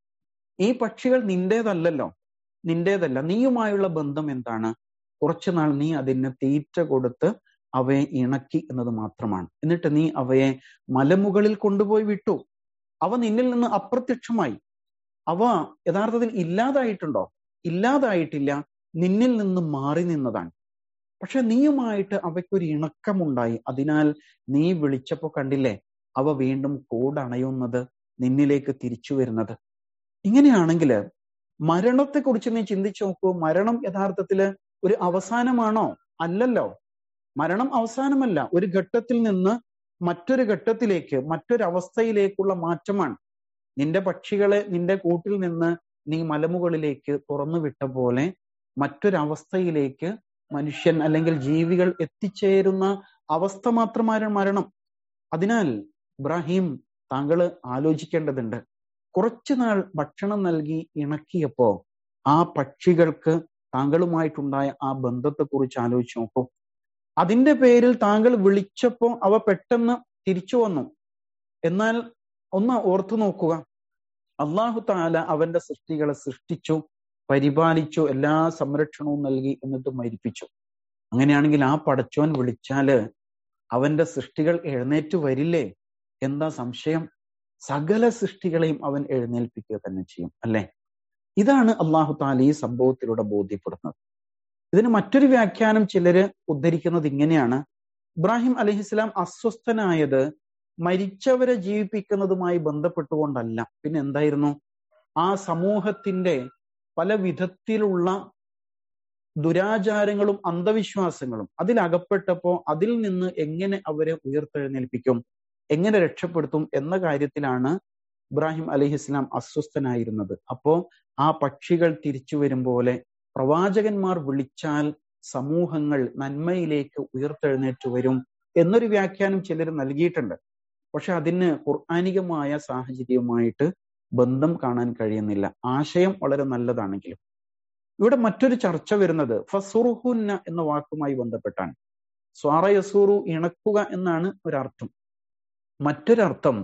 S1: ഈ പക്ഷികൾ നിന്റേതല്ലല്ലോ നിന്റേതല്ല നീയുമായുള്ള ബന്ധം എന്താണ് കുറച്ചുനാൾ നീ അതിന് തീറ്റ കൊടുത്ത് അവയെ ഇണക്കി എന്നത് മാത്രമാണ് എന്നിട്ട് നീ അവയെ മലമുകളിൽ കൊണ്ടുപോയി വിട്ടു അവ നിന്നിൽ നിന്ന് അപ്രത്യക്ഷമായി അവ യഥാർത്ഥത്തിൽ ഇല്ലാതായിട്ടുണ്ടോ ഇല്ലാതായിട്ടില്ല നിന്നിൽ നിന്ന് മാറി നിന്നതാണ് പക്ഷെ നീയുമായിട്ട് അവയ്ക്കൊരു ഇണക്കമുണ്ടായി അതിനാൽ നീ വിളിച്ചപ്പോ കണ്ടില്ലേ അവ വീണ്ടും കൂടണയുന്നത് നിന്നിലേക്ക് തിരിച്ചു വരുന്നത് ഇങ്ങനെയാണെങ്കിൽ മരണത്തെക്കുറിച്ച് നീ ചിന്തിച്ചു നോക്കൂ മരണം യഥാർത്ഥത്തില് ഒരു അവസാനമാണോ അല്ലല്ലോ മരണം അവസാനമല്ല ഒരു ഘട്ടത്തിൽ നിന്ന് മറ്റൊരു ഘട്ടത്തിലേക്ക് മറ്റൊരവസ്ഥയിലേക്കുള്ള മാറ്റമാണ് നിന്റെ പക്ഷികളെ നിന്റെ കൂട്ടിൽ നിന്ന് നീ മലമുകളിലേക്ക് തുറന്നു വിട്ട പോലെ മറ്റൊരവസ്ഥയിലേക്ക് മനുഷ്യൻ അല്ലെങ്കിൽ ജീവികൾ എത്തിച്ചേരുന്ന അവസ്ഥ മാത്രമാണ് മരണം അതിനാൽ ഇബ്രാഹിം താങ്കൾ ആലോചിക്കേണ്ടതുണ്ട് കുറച്ചുനാൾ ഭക്ഷണം നൽകി ഇണക്കിയപ്പോ ആ പക്ഷികൾക്ക് താങ്കളുമായിട്ടുണ്ടായ ആ ബന്ധത്തെക്കുറിച്ച് ആലോചിച്ച് നോക്കൂ അതിന്റെ പേരിൽ താങ്കൾ വിളിച്ചപ്പോ അവ പെട്ടെന്ന് തിരിച്ചു വന്നു എന്നാൽ ഒന്ന് ഓർത്തു നോക്കുക അള്ളാഹു താല അവന്റെ സൃഷ്ടികളെ സൃഷ്ടിച്ചു പരിപാലിച്ചു എല്ലാ സംരക്ഷണവും നൽകി എന്നിട്ട് മരിപ്പിച്ചു അങ്ങനെയാണെങ്കിൽ ആ പടച്ചോൻ വിളിച്ചാല് അവന്റെ സൃഷ്ടികൾ എഴുന്നേറ്റ് വരില്ലേ എന്താ സംശയം സകല സൃഷ്ടികളെയും അവൻ എഴുന്നേൽപ്പിക്കുക തന്നെ ചെയ്യും അല്ലെ ഇതാണ് അള്ളാഹു താല ഈ സംഭവത്തിലൂടെ ബോധ്യപ്പെടുന്നത് ഇതിന് മറ്റൊരു വ്യാഖ്യാനം ചിലര് ഉദ്ധരിക്കുന്നത് ഇങ്ങനെയാണ് ഇബ്രാഹിം അലഹിസ്ലാം അസ്വസ്ഥനായത് മരിച്ചവരെ ജീവിപ്പിക്കുന്നതുമായി ബന്ധപ്പെട്ടുകൊണ്ടല്ല പിന്നെ എന്തായിരുന്നു ആ സമൂഹത്തിന്റെ പല വിധത്തിലുള്ള ദുരാചാരങ്ങളും അന്ധവിശ്വാസങ്ങളും അതിലകപ്പെട്ടപ്പോ അതിൽ നിന്ന് എങ്ങനെ അവരെ ഉയർത്തെഴുന്നേൽപ്പിക്കും എങ്ങനെ രക്ഷപ്പെടുത്തും എന്ന കാര്യത്തിലാണ് ഇബ്രാഹിം അലിഹിസ്ലാം അസ്വസ്ഥനായിരുന്നത് അപ്പോ ആ പക്ഷികൾ തിരിച്ചു വരും പോലെ പ്രവാചകന്മാർ വിളിച്ചാൽ സമൂഹങ്ങൾ നന്മയിലേക്ക് ഉയർത്തെഴുന്നേറ്റ് വരും എന്നൊരു വ്യാഖ്യാനം ചിലർ നൽകിയിട്ടുണ്ട് പക്ഷെ അതിന് ഖുർആാനികമായ സാഹചര്യവുമായിട്ട് ബന്ധം കാണാൻ കഴിയുന്നില്ല ആശയം വളരെ നല്ലതാണെങ്കിലും ഇവിടെ മറ്റൊരു ചർച്ച വരുന്നത് ഫസുറുഹുന്ന എന്ന വാക്കുമായി ബന്ധപ്പെട്ടാണ് സ്വാറ യസൂറു ഇണക്കുക എന്നാണ് ഒരർത്ഥം മറ്റൊരർത്ഥം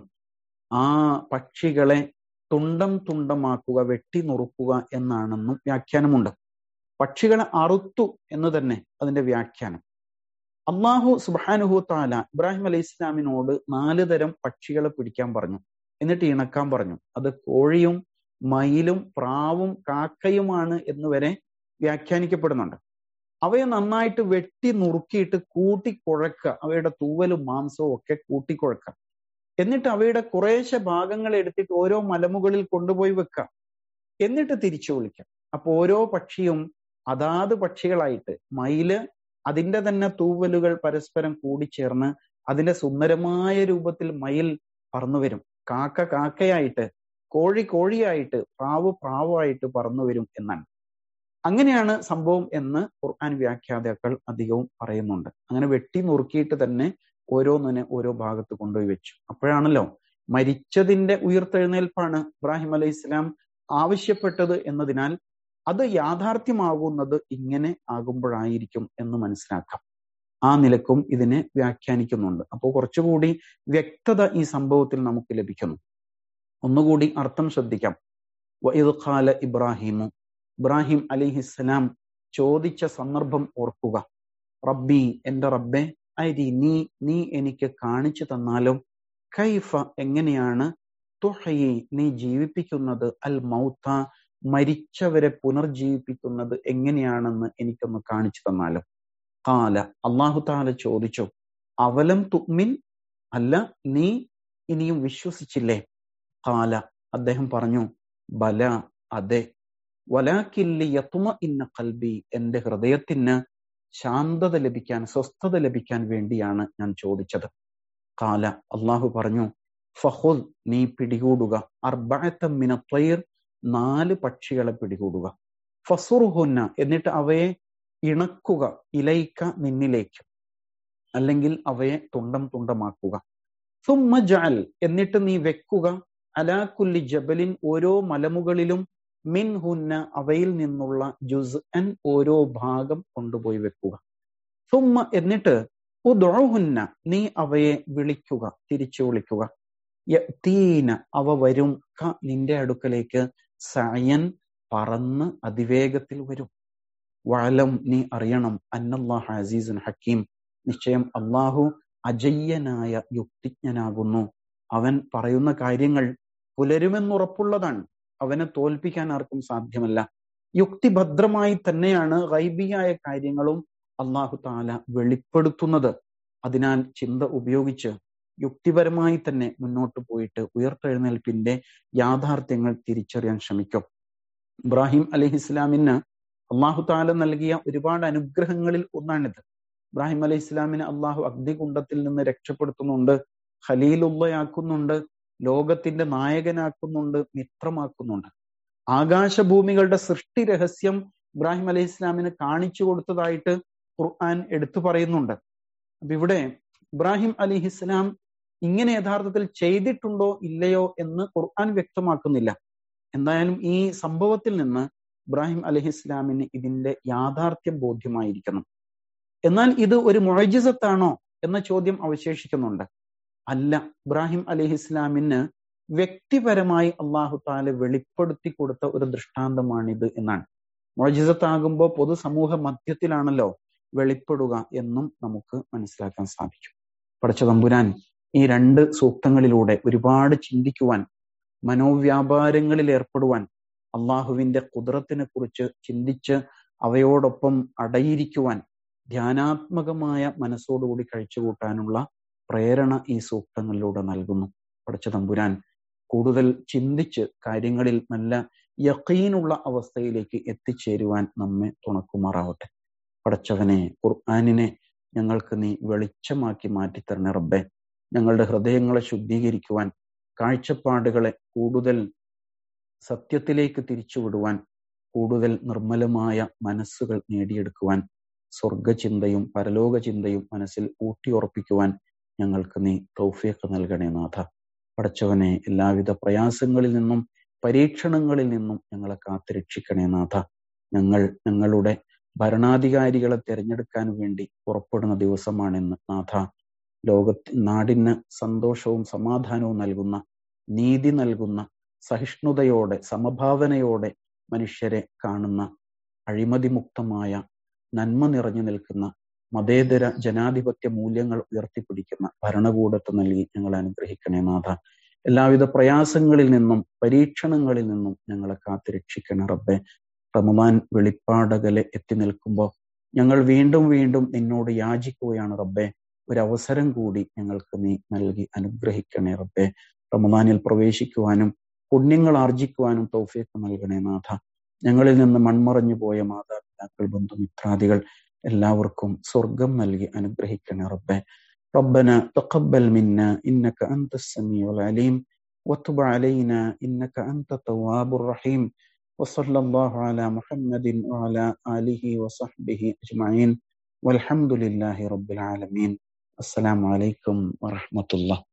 S1: ആ പക്ഷികളെ തുണ്ടം തുണ്ടമാക്കുക വെട്ടി നുറുക്കുക എന്നാണെന്നും വ്യാഖ്യാനമുണ്ട് പക്ഷികളെ അറുത്തു എന്ന് തന്നെ അതിന്റെ വ്യാഖ്യാനം അള്ളാഹു സുബാനുഹു താല ഇബ്രാഹിം അലൈഹി ഇസ്ലാമിനോട് നാല് തരം പക്ഷികളെ പിടിക്കാൻ പറഞ്ഞു എന്നിട്ട് ഇണക്കാൻ പറഞ്ഞു അത് കോഴിയും മയിലും പ്രാവും കാക്കയുമാണ് എന്ന് വരെ വ്യാഖ്യാനിക്കപ്പെടുന്നുണ്ട് അവയെ നന്നായിട്ട് വെട്ടി നുറുക്കിയിട്ട് കൂട്ടിക്കുഴക്കുക അവയുടെ തൂവലും മാംസവും ഒക്കെ കൂട്ടിക്കുഴക്കുക എന്നിട്ട് അവയുടെ കുറേശ്ശെ ഭാഗങ്ങൾ എടുത്തിട്ട് ഓരോ മലമുകളിൽ കൊണ്ടുപോയി വെക്കാം എന്നിട്ട് തിരിച്ചു വിളിക്കാം അപ്പൊ ഓരോ പക്ഷിയും അതാത് പക്ഷികളായിട്ട് മയില് അതിന്റെ തന്നെ തൂവലുകൾ പരസ്പരം കൂടിച്ചേർന്ന് അതിന്റെ സുന്ദരമായ രൂപത്തിൽ മയിൽ പറന്നു വരും കാക്ക കാക്കയായിട്ട് കോഴി കോഴിയായിട്ട് പ്രാവ് പ്രാവായിട്ട് പറന്നു വരും എന്നാണ് അങ്ങനെയാണ് സംഭവം എന്ന് ഖുർആൻ വ്യാഖ്യാതാക്കൾ അധികവും പറയുന്നുണ്ട് അങ്ങനെ വെട്ടി നുറുക്കിയിട്ട് തന്നെ ഓരോന്നിനെ ഓരോ ഭാഗത്ത് കൊണ്ടുപോയി വെച്ചു അപ്പോഴാണല്ലോ മരിച്ചതിന്റെ ഉയർത്തെഴുന്നേൽപ്പാണ് ഇബ്രാഹിം അലൈഹി ഇസ്ലാം ആവശ്യപ്പെട്ടത് എന്നതിനാൽ അത് യാഥാർത്ഥ്യമാകുന്നത് ഇങ്ങനെ ആകുമ്പോഴായിരിക്കും എന്ന് മനസ്സിലാക്കാം ആ നിലക്കും ഇതിനെ വ്യാഖ്യാനിക്കുന്നുണ്ട് അപ്പോൾ കുറച്ചുകൂടി വ്യക്തത ഈ സംഭവത്തിൽ നമുക്ക് ലഭിക്കുന്നു ഒന്നുകൂടി അർത്ഥം ശ്രദ്ധിക്കാം വഇദ് ഖാല ഇബ്രാഹിമു ഇബ്രാഹിം അലിഹിസ്സലാം ചോദിച്ച സന്ദർഭം ഓർക്കുക റബ്ബി എന്റെ റബ്ബെ അരി നീ നീ എനിക്ക് കാണിച്ചു തന്നാലും കൈഫ എങ്ങനെയാണ് തുഹയി നീ ജീവിപ്പിക്കുന്നത് അൽ മൗത്ത മരിച്ചവരെ പുനർജീവിപ്പിക്കുന്നത് എങ്ങനെയാണെന്ന് എനിക്കൊന്ന് കാണിച്ചു തന്നാലും കാല അള്ളാഹു താല ചോദിച്ചു അവലം തുമ്മിൻ അല്ല നീ ഇനിയും വിശ്വസിച്ചില്ലേ കാല അദ്ദേഹം പറഞ്ഞു ബല അതെ വലാക്കില്ലി യത്തുമ ഇന്ന കൽബി എന്റെ ഹൃദയത്തിന് ശാന്തത ലഭിക്കാൻ സ്വസ്ഥത ലഭിക്കാൻ വേണ്ടിയാണ് ഞാൻ ചോദിച്ചത് കാല അള്ളാഹു പറഞ്ഞു ഫഹുദ് നീ പിടികൂടുക അർബഅത്തമ്മിന ത്വയർ നാല് പക്ഷികളെ പിടികൂടുക ഫസുറുഹുന്ന എന്നിട്ട് അവയെ ഇണക്കുക ഇലയിക്ക നിന്നിലേക്ക് അല്ലെങ്കിൽ അവയെ തുണ്ടം തുണ്ടമാക്കുക സുമ്മ ജഅൽ എന്നിട്ട് നീ വെക്കുക അലാക്കുല്ലി ജബലിൻ ഓരോ മലമുകളിലും മിൻ ഹുന്ന അവയിൽ നിന്നുള്ള ജുസ് അൻ ഓരോ ഭാഗം കൊണ്ടുപോയി വെക്കുക സുമ്മ എന്നിട്ട് ഉദുഹുന്ന നീ അവയെ വിളിക്കുക തിരിച്ചു വിളിക്കുക യതീന അവ വരും ക നിന്റെ അടുക്കലേക്ക് സയൻ പറന്ന് അതിവേഗത്തിൽ വരും വഅലം നീ അറിയണം അന്നല്ലാഹ് അസീസുൻ ഹക്കീം നിശ്ചയം അള്ളാഹു അജയ്യനായ യുക്തിജ്ഞനാകുന്നു അവൻ പറയുന്ന കാര്യങ്ങൾ പുലരുമെന്നുറപ്പുള്ളതാണ് അവനെ തോൽപ്പിക്കാൻ ആർക്കും സാധ്യമല്ല യുക്തിഭദ്രമായി തന്നെയാണ് ഗൈബിയായ കാര്യങ്ങളും അള്ളാഹു താല വെളിപ്പെടുത്തുന്നത് അതിനാൽ ചിന്ത ഉപയോഗിച്ച് യുക്തിപരമായി തന്നെ മുന്നോട്ട് പോയിട്ട് ഉയർത്തെഴുന്നേൽപ്പിന്റെ യാഥാർത്ഥ്യങ്ങൾ തിരിച്ചറിയാൻ ശ്രമിക്കും ഇബ്രാഹിം അലഹി ഇസ്ലാമിന് അള്ളാഹു താല നൽകിയ ഒരുപാട് അനുഗ്രഹങ്ങളിൽ ഒന്നാണിത് ഇബ്രാഹിം അലൈഹി ഇസ്ലാമിനെ അള്ളാഹു അഗ്നികുണ്ടത്തിൽ നിന്ന് രക്ഷപ്പെടുത്തുന്നുണ്ട് ഖലീലുള്ളയാക്കുന്നുണ്ട് ലോകത്തിന്റെ നായകനാക്കുന്നുണ്ട് മിത്രമാക്കുന്നുണ്ട് ആകാശഭൂമികളുടെ സൃഷ്ടി രഹസ്യം ഇബ്രാഹിം അലൈഹി ഇസ്ലാമിന് കാണിച്ചു കൊടുത്തതായിട്ട് ഖുർആൻ എടുത്തു പറയുന്നുണ്ട് അപ്പൊ ഇവിടെ ഇബ്രാഹിം അലിഹി ഇസ്ലാം ഇങ്ങനെ യഥാർത്ഥത്തിൽ ചെയ്തിട്ടുണ്ടോ ഇല്ലയോ എന്ന് ഖുർആൻ വ്യക്തമാക്കുന്നില്ല എന്തായാലും ഈ സംഭവത്തിൽ നിന്ന് ഇബ്രാഹിം അലഹി ഇസ്ലാമിന് ഇതിന്റെ യാഥാർത്ഥ്യം ബോധ്യമായിരിക്കണം എന്നാൽ ഇത് ഒരു മൊഴജിസത്താണോ എന്ന ചോദ്യം അവശേഷിക്കുന്നുണ്ട് അല്ല ഇബ്രാഹിം അലഹി ഇസ്ലാമിന് വ്യക്തിപരമായി അള്ളാഹു താല വെളിപ്പെടുത്തി കൊടുത്ത ഒരു ദൃഷ്ടാന്തമാണിത് എന്നാണ് മൊഴജിസത്താകുമ്പോൾ പൊതുസമൂഹ മധ്യത്തിലാണല്ലോ വെളിപ്പെടുക എന്നും നമുക്ക് മനസ്സിലാക്കാൻ സാധിക്കും പഠിച്ച തമ്പുരാൻ ഈ രണ്ട് സൂക്തങ്ങളിലൂടെ ഒരുപാട് ചിന്തിക്കുവാൻ മനോവ്യാപാരങ്ങളിൽ ഏർപ്പെടുവാൻ അള്ളാഹുവിന്റെ കുതിരത്തിനെ കുറിച്ച് ചിന്തിച്ച് അവയോടൊപ്പം അടയിരിക്കുവാൻ ധ്യാനാത്മകമായ മനസ്സോടുകൂടി കഴിച്ചുകൂട്ടാനുള്ള പ്രേരണ ഈ സൂക്തങ്ങളിലൂടെ നൽകുന്നു പഠിച്ച തമ്പുരാൻ കൂടുതൽ ചിന്തിച്ച് കാര്യങ്ങളിൽ നല്ല യക്കീനുള്ള അവസ്ഥയിലേക്ക് എത്തിച്ചേരുവാൻ നമ്മെ തുണക്കുമാറാവട്ടെ പടച്ചവനെ ഖുർആാനിനെ ഞങ്ങൾക്ക് നീ വെളിച്ചമാക്കി മാറ്റിത്തരണേ റബ്ബെ ഞങ്ങളുടെ ഹൃദയങ്ങളെ ശുദ്ധീകരിക്കുവാൻ കാഴ്ചപ്പാടുകളെ കൂടുതൽ സത്യത്തിലേക്ക് തിരിച്ചുവിടുവാൻ കൂടുതൽ നിർമ്മലമായ മനസ്സുകൾ നേടിയെടുക്കുവാൻ സ്വർഗചിന്തയും പരലോക ചിന്തയും മനസ്സിൽ ഊട്ടിയുറപ്പിക്കുവാൻ ഞങ്ങൾക്ക് നീ തൗഫീഖ് നൽകണേ നാഥ പടച്ചവനെ എല്ലാവിധ പ്രയാസങ്ങളിൽ നിന്നും പരീക്ഷണങ്ങളിൽ നിന്നും ഞങ്ങളെ കാത്തുരക്ഷിക്കണേ നാഥ ഞങ്ങൾ ഞങ്ങളുടെ ഭരണാധികാരികളെ തിരഞ്ഞെടുക്കാൻ വേണ്ടി പുറപ്പെടുന്ന ദിവസമാണിന്ന് നാഥ ലോകത്തി നാടിന് സന്തോഷവും സമാധാനവും നൽകുന്ന നീതി നൽകുന്ന സഹിഷ്ണുതയോടെ സമഭാവനയോടെ മനുഷ്യരെ കാണുന്ന അഴിമതിമുക്തമായ നന്മ നിറഞ്ഞു നിൽക്കുന്ന മതേതര ജനാധിപത്യ മൂല്യങ്ങൾ ഉയർത്തിപ്പിടിക്കുന്ന ഭരണകൂടത്തെ നൽകി ഞങ്ങളെ അനുഗ്രഹിക്കണേ നാഥ എല്ലാവിധ പ്രയാസങ്ങളിൽ നിന്നും പരീക്ഷണങ്ങളിൽ നിന്നും ഞങ്ങളെ കാത്തുരക്ഷിക്കണേ റബ്ബെ റമദാൻ വെളിപ്പാടകലെ എത്തി നിൽക്കുമ്പോൾ ഞങ്ങൾ വീണ്ടും വീണ്ടും നിന്നോട് യാചിക്കുകയാണ് റബ്ബെ ഒരവസരം കൂടി ഞങ്ങൾക്ക് നീ നൽകി അനുഗ്രഹിക്കണേ റബ്ബെ റമദാനിൽ പ്രവേശിക്കുവാനും പുണ്യങ്ങൾ ആർജിക്കുവാനും തൗഫീഖ് നൽകണേ നാഥ ഞങ്ങളിൽ നിന്ന് മൺമറഞ്ഞു പോയ മാതാപിതാക്കൾ ബന്ധുമിത്രാദികൾ എല്ലാവർക്കും സ്വർഗം നൽകി അനുഗ്രഹിക്കണേ റബ്ബെ ربنا تقبل منا إنك أنت السميع العليم وتب علينا إنك أنت التواب الرحيم وصلى الله على محمد وعلى آله وصحبه أجمعين والحمد لله رب العالمين السلام عليكم ورحمة الله